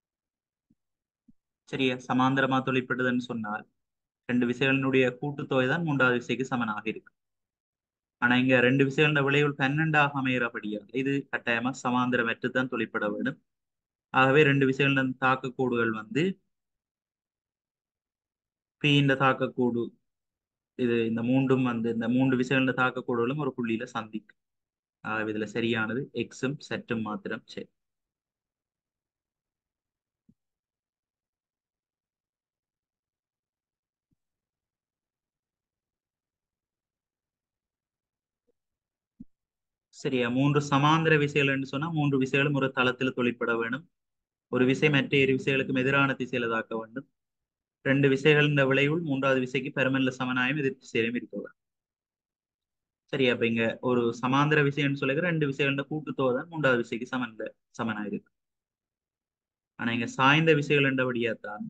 சரியா சமாந்தரமா தொழிற்படுதுன்னு சொன்னால் ரெண்டு விசைகளினுடைய கூட்டுத்தொகை தான் மூன்றாவது விசைக்கு சமனாக இருக்கு ஆனா இங்க ரெண்டு விசைகளோட விளைவுகள் பன்னெண்டாக அமைகிறபடியால் இது கட்டாயமா சமாந்தரமற்று தான் தொழிற்பட வேண்டும் ஆகவே ரெண்டு விசைகளின் தாக்கக்கூடுகள் வந்து பி இந்த தாக்கக்கூடு இது இந்த மூன்றும் வந்து இந்த மூன்று விசைகளோட தாக்கக்கூடுகளும் ஒரு புள்ளியில சந்திக்கும் ஆகவே இதுல சரியானது எக்ஸும் செட்டும் மாத்திரம் சரி சரியா மூன்று சமாந்திர விசைகள் என்று சொன்னா மூன்று விசைகளும் ஒரு தளத்தில் தொழிற்பட வேண்டும் ஒரு விசை மற்ற இரு விசைகளுக்கும் எதிரான திசையில தாக்க வேண்டும் ரெண்டு விசைகள் இந்த விளைவுள் மூன்றாவது விசைக்கு பெருமல்ல சமனாயும் எதிர் திசையிலும் இருக்க வேண்டும் சரியா அப்ப இங்க ஒரு சமாந்திர விசைன்னு சொல்லுகிற ரெண்டு விசைகளோட கூட்டுத்தொகை தான் மூன்றாவது விசைக்கு சமன்ல சமனாயிருக்கு ஆனா இங்க சாய்ந்த விசைகள் என்றபடியாத்தான்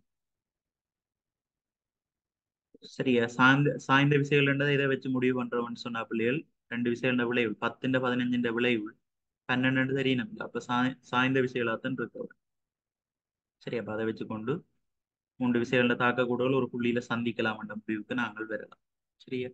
சரியா சாய்ந்த சாய்ந்த விசைகள் என்றதை இதை வச்சு முடிவு பண்றோம்னு சொன்ன பிள்ளைகள் ரெண்டு விசைகள விளைவு பത്തിന്റെ பதினஞ்சிന്റെ விளைவு பன்னெண்டு தெரியணும் அப்ப சாய் சாய்ந்த விசைகளாத்தான் இருக்க சரி அப்ப அதை வச்சுக்கொண்டு மூன்று விசைகள தாக்கக்கூடல் ஒரு புள்ளியில சந்திக்கலாம் என்ற முடிவுக்கு நாங்கள் வரலாம் சரியா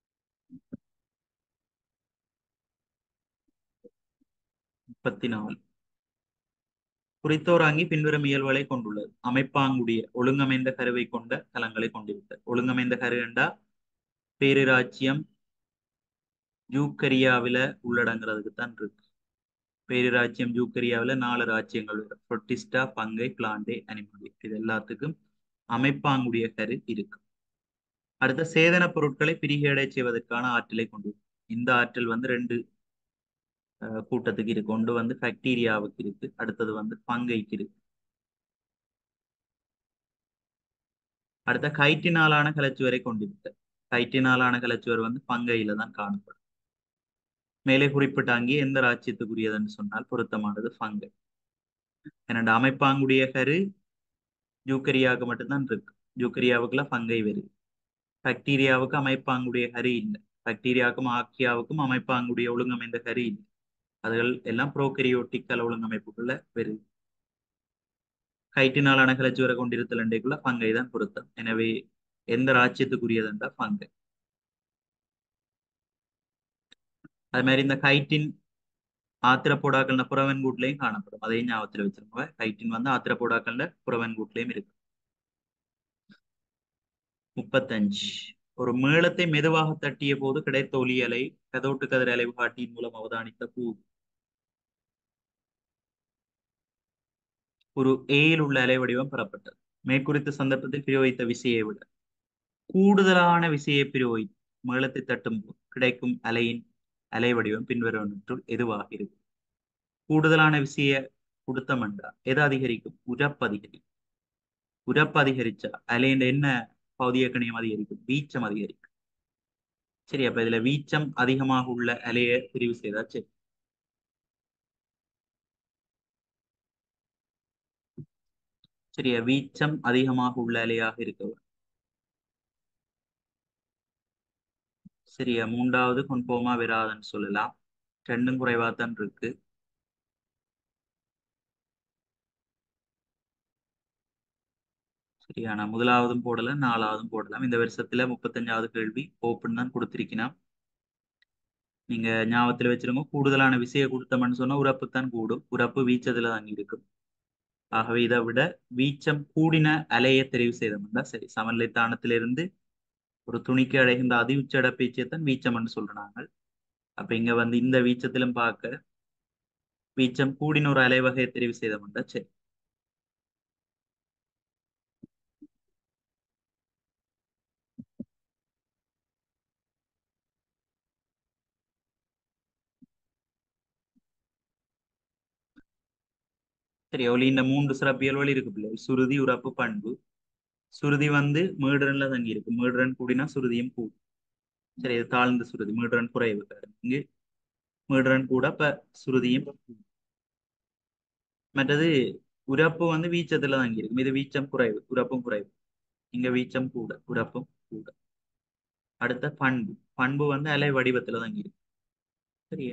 முப்பத்தி நாலு குறித்தோராங்கி பின்வரும் இயல்புகளை கொண்டுள்ளது அமைப்பாங்குடைய ஒழுங்கமைந்த கருவை கொண்ட கலங்களை கொண்டிருத்தல் ஒழுங்கமைந்த கரு என்றா பேரிராச்சியம் ஜூக்கரியாவில உள்ளடங்குறதுக்கு தான் இருக்கு பேரிராச்சியம் ஜூக்கரியாவில நாலு ராச்சியங்கள் புரோட்டிஸ்டா பங்கை பிளாண்டே அனிமலி இது எல்லாத்துக்கும் அமைப்பாங்குடைய கரு இருக்கு அடுத்த சேதன பொருட்களை பிரிகேடை செய்வதற்கான ஆற்றலை கொண்டு இந்த ஆற்றல் வந்து ரெண்டு கூட்டத்துக்கு இருக்கு ஒன்று வந்து பாக்டீரியாவுக்கு இருக்கு அடுத்தது வந்து பங்கைக்கு இருக்கு அடுத்த கைட்டினாலான கலச்சுவரை கொண்டிருக்கு கைட்டினாலான கலச்சுவர் வந்து பங்கையில தான் காணப்படும் மேலே குறிப்பிட்ட அங்கே எந்த ராஜ்யத்துக்குரியதுன்னு சொன்னால் பொருத்தமானது பங்கை என்னோட அமைப்பாங்குடைய கரு ஜூக்கரியாவுக்கு மட்டும்தான் இருக்கு ஜூக்கரியாவுக்குலாம் பங்கை வருது பாக்டீரியாவுக்கு அமைப்பாங்குடைய கரு இல்லை பாக்டீரியாவுக்கும் ஆக்கியாவுக்கும் அமைப்பாங்குடைய ஒழுங்கமைந்த கரு இல்லை அதுகள் எல்லாம் ப்ரோகரியோட்டிக் கல ஒழுங்கமைப்புக்குள்ள வருது கைட்டினாலான கிளச்சுவரை கொண்டிருத்தல் அண்டைக்குள்ள பங்கை தான் பொருத்தம் எனவே எந்த ராஜ்யத்துக்குரியது என்றா பங்கை அது மாதிரி இந்த கைட்டின் ஆத்திரப்போடாக்கள்ன புறவன் கூட்லையும் காணப்படும் அதையும் ஞாபகத்தில் வச்சிருக்கோங்க கைட்டின் வந்து ஆத்திரப்போடாக்கள்ல புறவன் கூட்லையும் இருக்கு முப்பத்தஞ்சு ஒரு மேளத்தை மெதுவாக தட்டிய போது கிடைத்த ஒலி அலை கதோட்டு கதிர் அலைவு காட்டியின் மூலம் அவதானித்த பூ ஒரு ஏயில் உள்ள அலை வடிவம் பெறப்பட்டது மேற்குறித்த சந்தர்ப்பத்தில் பிரயோகித்த விசையை விட கூடுதலான விசையை பிரயோகி மேளத்தை தட்டும் போது கிடைக்கும் அலையின் அலை வடிவம் பின்வருவனற்றுள் எதுவாக இருக்கும் கூடுதலான விசைய கொடுத்தமண்டா எது அதிகரிக்கும் உரப்பு அதிகரிக்கும் உரப்பு அதிகரிச்சா அலையின் என்ன பௌதிய கணியம் அதிகரிக்கும் வீச்சம் அதிகரிக்கும் சரி அப்ப இதுல வீச்சம் அதிகமாக உள்ள அலைய பிரிவு செய்தா சரி சரியா வீச்சம் அதிகமாக உள்ள அலையாக இருக்க சரியா மூன்றாவது கொன்போமா விராதன்னு சொல்லலாம் ரெண்டும் குறைவாதான் இருக்கு சரியா நான் முதலாவதும் போடலாம் நாலாவதும் போடலாம் இந்த வருஷத்துல முப்பத்தஞ்சாவது கேள்வி ஓப்பன் தான் கொடுத்திருக்கணும் நீங்க ஞாபகத்துல வச்சிருங்க கூடுதலான விசையை கொடுத்தோம்னு சொன்னா உரப்புத்தான் கூடும் உரப்பு வீச்சத்துல தாங்கி இருக்கும் ஆகவே இதை விட வீச்சம் கூடின அலையை தெரிவு செய்தோம்னா சரி சமநிலை தானத்திலிருந்து ஒரு துணிக்கு அடைகின்ற அதி உச்சட பேச்சியத்தான் வீச்சம்னு சொல்றாங்க அப்ப இங்க வந்து இந்த வீச்சத்திலும் பார்க்க வீச்சம் கூடின ஒரு அலை வகையை தெரிவு செய்தோம்னா சரி சரி ஒலி இந்த மூன்று சிறப்பியல்கள் இருக்கு பிள்ளைகள் சுருதி உறப்பு பண்பு சுருதி வந்து மீடுரன்ல தங்கி இருக்கு மீடுரன் கூடினா சுருதியும் கூடும் சரி இது தாழ்ந்த சுருதி மீடுரன் குறைவு இங்கு மீடுரன் கூட இப்ப சுருதியும் கூடும். மற்றது உரப்பு வந்து வீச்சத்துல தங்கி இருக்கும் இது வீச்சம் குறைவு உரப்பும் குறைவு இங்க வீச்சம் கூட உரப்பும் கூட அடுத்த பண்பு பண்பு வந்து அலை வடிவத்துல தங்கி இருக்கு சரியா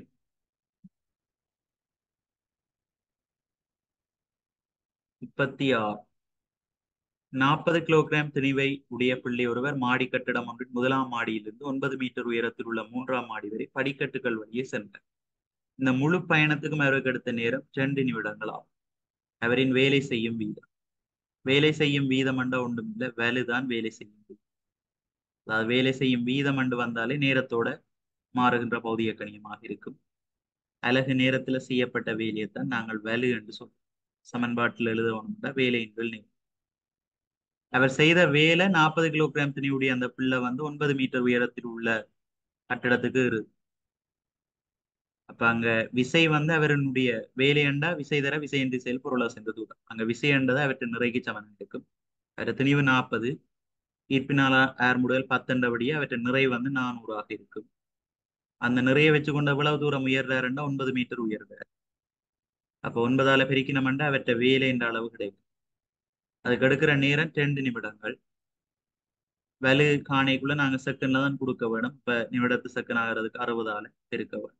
முப்பத்தி ஆறு நாற்பது கிலோகிராம் திணிவை உடைய பிள்ளை ஒருவர் மாடி கட்டிடம் ஒன்றின் முதலாம் மாடியிலிருந்து ஒன்பது மீட்டர் உயரத்தில் உள்ள மூன்றாம் மாடி வரை படிக்கட்டுகள் வழியே சென்றார் இந்த முழு பயணத்துக்கும் அவருக்கு எடுத்த நேரம் ரெண்டு நிமிடங்கள் ஆகும் அவரின் வேலை செய்யும் வீதம் வேலை செய்யும் வீதம் அண்ட ஒன்றும் இல்லை வேலைதான் வேலை செய்யும் வீதம். அதாவது வேலை செய்யும் வீதம் அண்டு வந்தாலே நேரத்தோட மாறுகின்ற பௌதிக கணியமாக இருக்கும் அழகு நேரத்துல செய்யப்பட்ட வேலையைத்தான் நாங்கள் வேலு என்று சொல்றோம் சமன்பாட்டில் எழுதணும்னா வேலையின் நேரம் அவர் செய்த வேலை நாற்பது கிலோகிராம் திணிவுடைய அந்த பிள்ளை வந்து ஒன்பது மீட்டர் உயரத்தில் உள்ள கட்டிடத்துக்கு இருக்கு அப்ப அங்க விசை வந்து அவருடைய வேலையண்டா விசை தர விசையின் திசையில் பொருளா சென்ற தூரம் அங்க விசையண்டதை அவற்றை நிறைக்கு சமன் இருக்கும் அவர் திணிவு நாற்பது ஈர்ப்பினால ஆர் முதல் பத்தண்டபடியே அவற்றை நிறை வந்து நானூறாக இருக்கும் அந்த நிறைய வச்சுக்கொண்டு எவ்வளவு தூரம் உயர்றாருன்னா ஒன்பது மீட்டர் உயர்றார் அப்ப ஒன்பதால பெருக்கினோம்னா அவற்றை வேலை என்ற அளவு கிடைக்கும் அதுக்கு எடுக்கிற நேரம் ரெண்டு நிமிடங்கள் வலு காணைக்குள்ள நாங்க செகண்ட்ல தான் கொடுக்க வேணும் இப்ப நிமிடத்து செகண்ட் ஆகிறதுக்கு அறுபதால பெருக்க வேணும்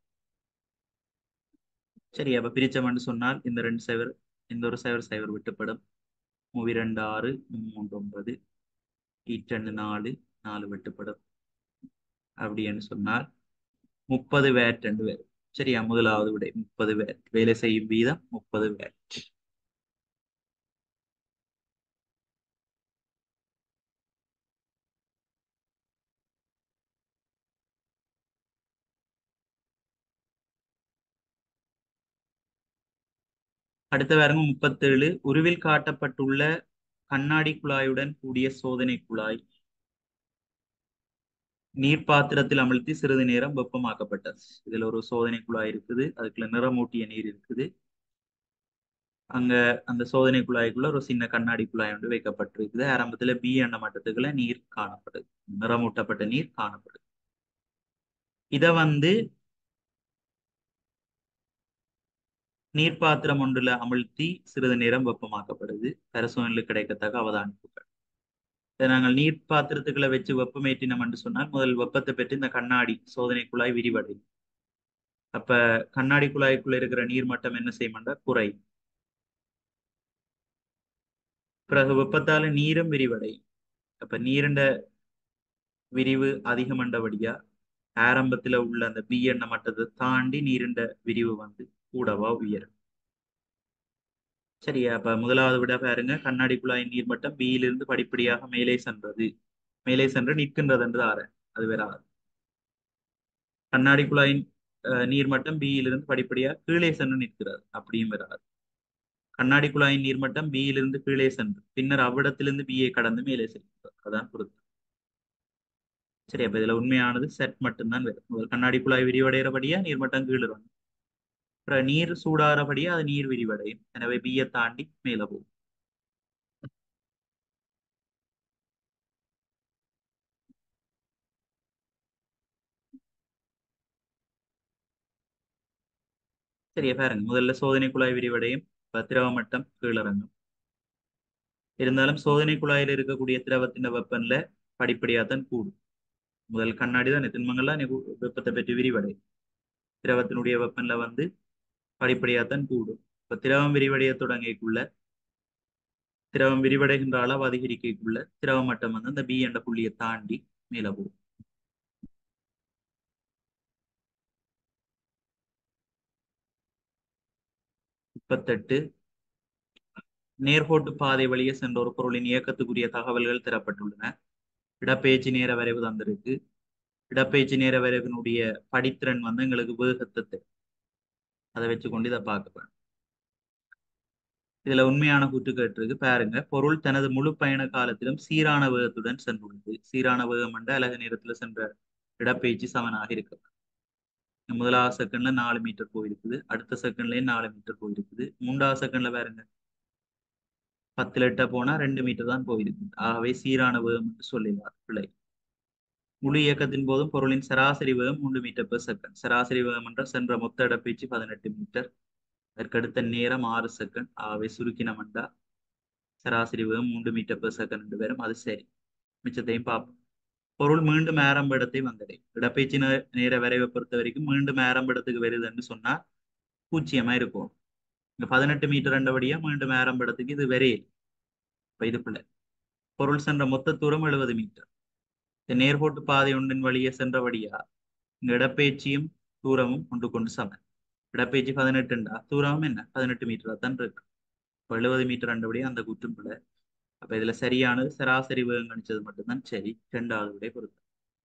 சரி அப்ப பிரிச்சோம்னு சொன்னால் இந்த ரெண்டு சைவர் இந்த ஒரு சைவர் சைவர் விட்டுப்படும் மூவி ரெண்டு ஆறு மூன்று ஒன்பது ஈட்டண்டு நாலு நாலு வெட்டுப்படும் அப்படின்னு சொன்னால் முப்பது வேட் ரெண்டு வேர் சரியா முதலாவது விடை முப்பது வேட் வேலை செய்யும் வீதம் முப்பது வேட் அடுத்த பாருங்க முப்பத்தேழு உருவில் காட்டப்பட்டுள்ள கண்ணாடி குழாயுடன் கூடிய சோதனை குழாய் நீர் பாத்திரத்தில் அமிழ்த்தி சிறிது நேரம் வெப்பமாக்கப்பட்டது இதுல ஒரு சோதனை குழாய் இருக்குது அதுக்குள்ள நிறமூட்டிய நீர் இருக்குது அங்க அந்த சோதனை குழாய்க்குள்ள ஒரு சின்ன கண்ணாடி குழாய் ஒன்று வைக்கப்பட்டிருக்குது ஆரம்பத்துல பி எண்ண மட்டத்துக்குள்ள நீர் காணப்படுது நிறமூட்டப்பட்ட நீர் காணப்படுது இத வந்து நீர் பாத்திரம் ஒன்றுல அமிழ்த்தி சிறிது நேரம் வெப்பமாக்கப்படுது பரிசோதனையில் கிடைக்கத்தக்க அவதானிப்புகள் இதை நாங்கள் நீர் பாத்திரத்துக்குள்ள வச்சு வெப்பமேற்றினோம் என்று சொன்னால் முதல் வெப்பத்தை பெற்று இந்த கண்ணாடி சோதனை குழாய் விரிவடையும் அப்ப கண்ணாடி குழாய்க்குள்ள இருக்கிற நீர் மட்டம் என்ன செய்யமாட்டா குறை பிறகு வெப்பத்தால நீரும் விரிவடையும் அப்ப நீருண்ட விரிவு அதிகமண்டபடியா ஆரம்பத்துல உள்ள அந்த பி எண்ண மட்டத்தை தாண்டி நீருண்ட விரிவு வந்து கூடவா உயரும் சரியா அப்ப முதலாவது விட பாருங்க கண்ணாடி குழாயின் நீர்மட்டம் பியிலிருந்து படிப்படியாக மேலே சென்றது மேலே சென்று நிற்கின்றது என்று ஆற அது வேற ஆறு கண்ணாடி குழாயின் நீர்மட்டம் பியிலிருந்து படிப்படியாக கீழே சென்று நிற்கிறது அப்படியும் வராது கண்ணாடி குழாயின் நீர்மட்டம் பியிலிருந்து கீழே சென்று பின்னர் அவ்விடத்திலிருந்து பியை கடந்து மேலே செல்கிறது அதான் பொருத்தம் சரி அப்ப இதுல உண்மையானது செட் மட்டும்தான் வரும் முதல் கண்ணாடி குழாய் விரிவடைகிறபடியா நீர்மட்டம் கீழே வரும் அப்புறம் நீர் சூடாகிறபடியா அது நீர் விரிவடையும் எனவே பியை தாண்டி மேல போகும் சரியா பாருங்க முதல்ல சோதனை குழாய் விரிவடையும் திரவ மட்டம் கீழிறங்கும் இருந்தாலும் சோதனை குழாயில் இருக்கக்கூடிய திரவத்தின் வெப்பநிலை படிப்படியாத்தான் கூடும் முதல் கண்ணாடி தான் திண்மங்கள்லாம் வெப்பத்தை பெற்று விரிவடையும் திரவத்தினுடைய வெப்பநிலை வந்து படிப்படியாத்தான் கூடும் இப்ப திரவம் விரிவடைய தொடங்கிக்குள்ள திரவம் விரிவடைகின்ற அளவு அதிகரிக்கக்குள்ள திரவ மட்டம் வந்து அந்த பி என்ற புள்ளியை தாண்டி மேல போகும் முப்பத்தெட்டு நேர்கோட்டு பாதை வழியே சென்ற ஒரு பொருளின் இயக்கத்துக்குரிய தகவல்கள் தரப்பட்டுள்ளன இடப்பெயர்ச்சி நேர வரைவு தந்திருக்கு இடப்பெயர்ச்சி நேர வரைவினுடைய படித்திறன் வந்து எங்களுக்கு வேகத்தை அதை வச்சு கொண்டு இதை பார்க்க இதுல உண்மையான கூற்று கேட்டிருக்கு பாருங்க பொருள் தனது முழு பயண காலத்திலும் சீரான வேகத்துடன் சென்றுள்ளது சீரான வேகம் என்ற அழகு நேரத்துல சென்ற இடப்பெயர்ச்சி சமனாக இருக்கு முதலாவது செகண்ட்ல நாலு மீட்டர் போயிருக்குது அடுத்த செகண்ட்லயே நாலு மீட்டர் போயிருக்குது மூன்றாவது செகண்ட்ல வேறுங்க பத்துல எட்ட போனா ரெண்டு மீட்டர் தான் போயிருக்குது ஆகவே சீரான வேகம் என்று சொல்லினார் பிள்ளை முழு இயக்கத்தின் போதும் பொருளின் சராசரி வேகம் மூன்று மீட்டர் பெர் செகண்ட் சராசரி வேகம் என்றால் சென்ற மொத்த இடப்பீச்சு பதினெட்டு மீட்டர் அதற்கடுத்த நேரம் ஆறு செகண்ட் ஆகவே சுருக்கினமண்டா சராசரி வேகம் மூன்று மீட்டர் பெர் செகண்ட் என்று வரும் அது சரி மிச்சத்தையும் பார்ப்போம் பொருள் மீண்டும் ஆரம்ப இடத்தை வந்தடையும் இடப்பெயர்ச்சி நேர வரைவை பொறுத்த வரைக்கும் மீண்டும் ஆரம்ப இடத்துக்கு வருதுன்னு சொன்னா பூச்சியமா இருக்கும் இங்க பதினெட்டு மீட்டர் ரெண்டபடியா மீண்டும் ஆரம்ப இடத்துக்கு இது வரையில் இப்ப இதுக்குள்ள பொருள் சென்ற மொத்த தூரம் எழுபது மீட்டர் இந்த நேர்கோட்டு பாதை ஒன்றின் வழியே சென்றபடியா இங்க இடப்பெயர்ச்சியும் தூரமும் ஒன்று கொண்டு சமன் இடப்பெயர்ச்சி பதினெட்டுண்டா தூரமும் என்ன பதினெட்டு மீட்டரா தான் இருக்கு இப்போ எழுபது மீட்டர் ரெண்டபடியா அந்த குற்றும் பிள்ளை அப்ப இதுல சரியானது சராசரி வேகம் கணிச்சது மட்டும்தான் சரி ரெண்டாவது விடை பொறுத்து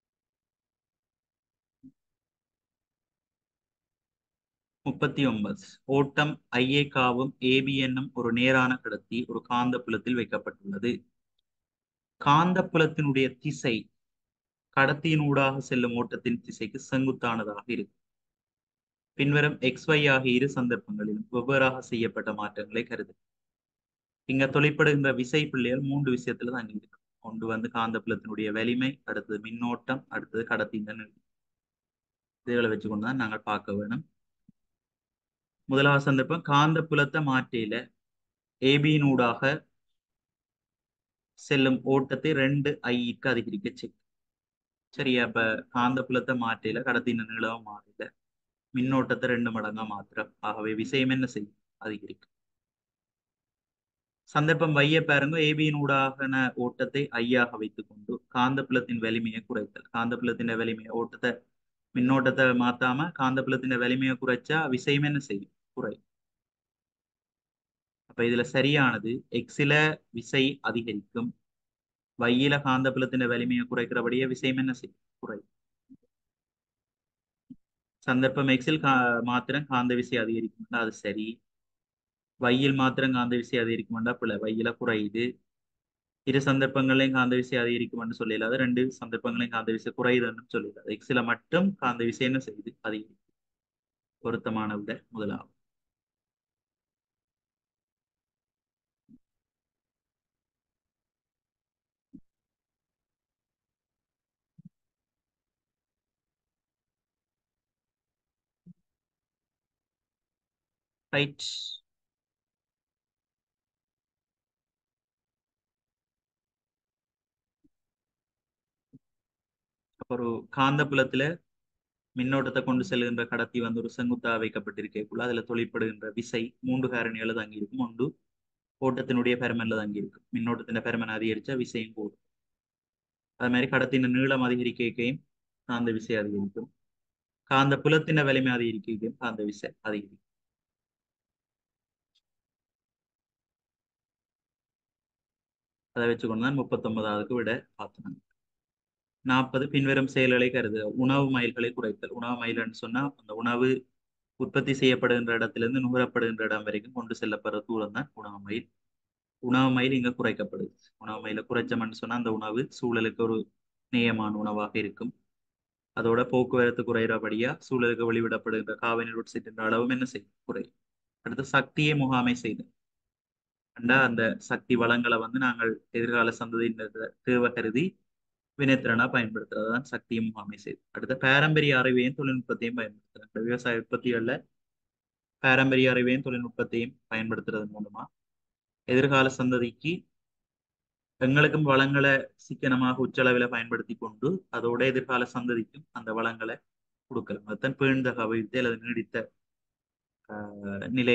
முப்பத்தி ஒன்பது ஓட்டம் ஐஏ காவும் ஏபி என்னும் ஒரு நேரான கடத்தி ஒரு காந்த புலத்தில் வைக்கப்பட்டுள்ளது காந்த புலத்தினுடைய திசை கடத்தியின் ஊடாக செல்லும் ஓட்டத்தின் திசைக்கு செங்குத்தானதாக இருக்கும் பின்வரும் எக்ஸ் ஒய் ஆகிய இரு சந்தர்ப்பங்களிலும் வெவ்வேறாக செய்யப்பட்ட மாற்றங்களை கருது இங்க தொழிற்படுகின்ற விசை பிள்ளைகள் மூன்று விஷயத்துல தான் இருக்கு ஒன்று வந்து காந்தப்புலத்தினுடைய வலிமை அடுத்தது மின்னோட்டம் அடுத்தது கடத்தியின் இதுகளை வச்சுக்கொண்டு தான் நாங்கள் பார்க்க வேணும் முதலாவது சந்தர்ப்பம் காந்த புலத்தை மாற்றியில ஏபியினூடாக செல்லும் ஓட்டத்தை ரெண்டு ஐக்கு அதிகரிக்க செய்யும் சரியா அப்ப காந்த புலத்தை மாற்றியில கடத்தின நீளம் மாறில மின்னோட்டத்தை ரெண்டு மடங்கா மாத்திரம் ஆகவே விசையம் என்ன செய்யும் அதிகரிக்கும் சந்தர்ப்பம் வைய பாருங்க ஏபியின் ஊடாகன ஓட்டத்தை ஐயாக வைத்துக் கொண்டு காந்தப்புலத்தின் வலிமையை குறைத்தல் காந்தப்புலத்தின் வலிமையை ஓட்டத்தை மின்னோட்டத்தை மாத்தாம காந்தப்புலத்தின் வலிமையை குறைச்சா விசையம் என்ன செய்யும் குறை அப்ப இதுல சரியானது எக்ஸில விசை அதிகரிக்கும் வையில காந்தப்புலத்தின் வலிமையை குறைக்கிறபடியே விசையம் என்ன செய்யும் குறை சந்தர்ப்பம் எக்ஸில் கா மாத்திரம் காந்த விசை அதிகரிக்கும் அது சரி வையில் மாத்திரம் காந்த விசை அதிகரிக்குமெண்டா பிள்ளை வையில குறையுது இரு சந்தர்ப்பங்களையும் காந்த விசை அதிகரிக்கும்னு சொல்லலாது ரெண்டு சந்தர்ப்பங்களையும் காந்த விசை குறையுதுன்னு சொல்லலாது எக்ஸில மட்டும் காந்த விசை என்ன செய்யுது அதிகரிக்கும் பொருத்தமான விட முதலாவது ரைட் ஒரு காந்தப்புலத்துல மின்னோட்டத்தை கொண்டு செல்கின்ற கடத்தி வந்து ஒரு செங்குத்தா வைக்கப்பட்டிருக்கக்குள்ள அதுல தொழிற்படுகின்ற விசை மூன்று காரணிகள் தங்கி இருக்கும் ஒன்று ஓட்டத்தினுடைய பெருமன்ல தங்கி இருக்கும் மின்னோட்டத்தின் பெருமன் அதிகரிச்சா விசையும் போடும் அது மாதிரி கடத்தின் நீளம் அதிகரிக்கையும் காந்த விசை அதிகரிக்கும் காந்த புலத்தின வலிமை அதிகரிக்கையும் காந்த விசை அதிகரிக்கும் அதை வச்சுக்கொண்டு தான் முப்பத்தொன்பதாவதுக்கு விட பார்த்தோம் நாற்பது பின்வரும் செயல்களை கருது உணவு மயில்களை குறைத்தல் உணவு மயில்னு சொன்னா அந்த உணவு உற்பத்தி செய்யப்படுகின்ற இடத்திலிருந்து நுகரப்படுகின்ற இடம் வரைக்கும் கொண்டு செல்லப்படுற தூரம் தான் உணவு மயில் உணவு மயில் இங்க குறைக்கப்படுது உணவு மயில குறைச்சோம்னு சொன்னா அந்த உணவு சூழலுக்கு ஒரு நேயமான உணவாக இருக்கும் அதோட போக்குவரத்து குறைகிறபடியா சூழலுக்கு வெளிவிடப்படுகின்ற காவிரி உட்சிட்டின்ற அளவும் என்ன செய்யும் குறையும் அடுத்து சக்தியை முகாமை செய்தல் அந்த சக்தி வளங்களை வந்து நாங்கள் எதிர்கால சந்ததியின் தேவை கருதி வினைத்திறனா பயன்படுத்துறதுதான் சக்தியும் முகாமை செய்து அடுத்த பாரம்பரிய அறிவையும் தொழில்நுட்பத்தையும் பயன்படுத்துறாங்க விவசாய உற்பத்திகள்ல பாரம்பரிய அறிவையும் தொழில்நுட்பத்தையும் பயன்படுத்துறது மூலமா எதிர்கால சந்ததிக்கு எங்களுக்கும் வளங்களை சிக்கனமாக உச்சளவில் பயன்படுத்தி கொண்டு அதோட எதிர்கால சந்ததிக்கும் அந்த வளங்களை கொடுக்கலாம் அதுதான் பேணுதக அபிவிருத்தி அல்லது நீடித்த நிலை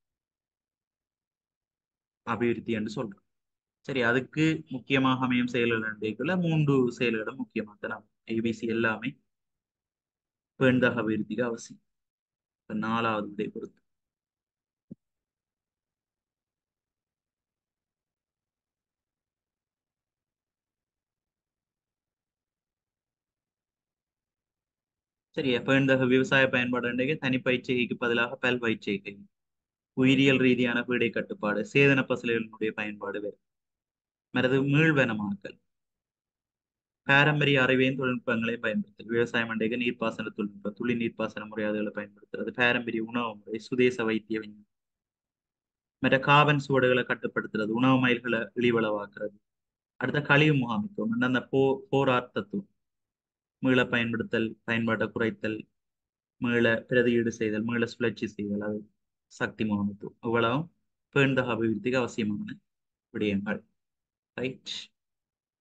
அபிவிருத்தி என்று சொல்றோம் சரி அதுக்கு முக்கியமாக அமையும் செயல்கள் ரெண்டுக்குள்ள மூன்று செயல்களும் முக்கியமாக தான் ஏபிசி எல்லாமே பேணுதக அபிவிருத்திக்கு அவசியம் நாலாவது விடை பொறுத்து சரியா பேணுதக விவசாய பயன்பாடு தனிப்பயிற்சிகைக்கு பதிலாக பல் பயிற்சிகை உயிரியல் ரீதியான பீடை கட்டுப்பாடு சேதன பசலைகளினுடைய பயன்பாடு வேறு மரது மீள்வனமாக்கல் பாரம்பரிய அறிவையும் தொழில்நுட்பங்களையும் பயன்படுத்தல் விவசாயம் அண்டைக்கு நீர்ப்பாசன தொழில்நுட்பம் துளி நீர்ப்பாசன முறையாதுகளை பயன்படுத்துறது பாரம்பரிய உணவு முறை சுதேச வைத்திய விஞ்ஞானம் மற்ற காபன் சுவடுகளை கட்டுப்படுத்துறது உணவு மயில்களை இழிவளவாக்குறது அடுத்த கழிவு முகாமித்துவம் அந்த போ போரார் தத்துவம் மீள பயன்படுத்தல் பயன்பாட்டை குறைத்தல் மீள பிரதியீடு செய்தல் மீள சுழற்சி செய்தல் அது சக்தி முகாமித்துவம் இவ்வளவும் பேண்தக அபிவிருத்திக்கு அவசியமான விடயங்கள் ரைட்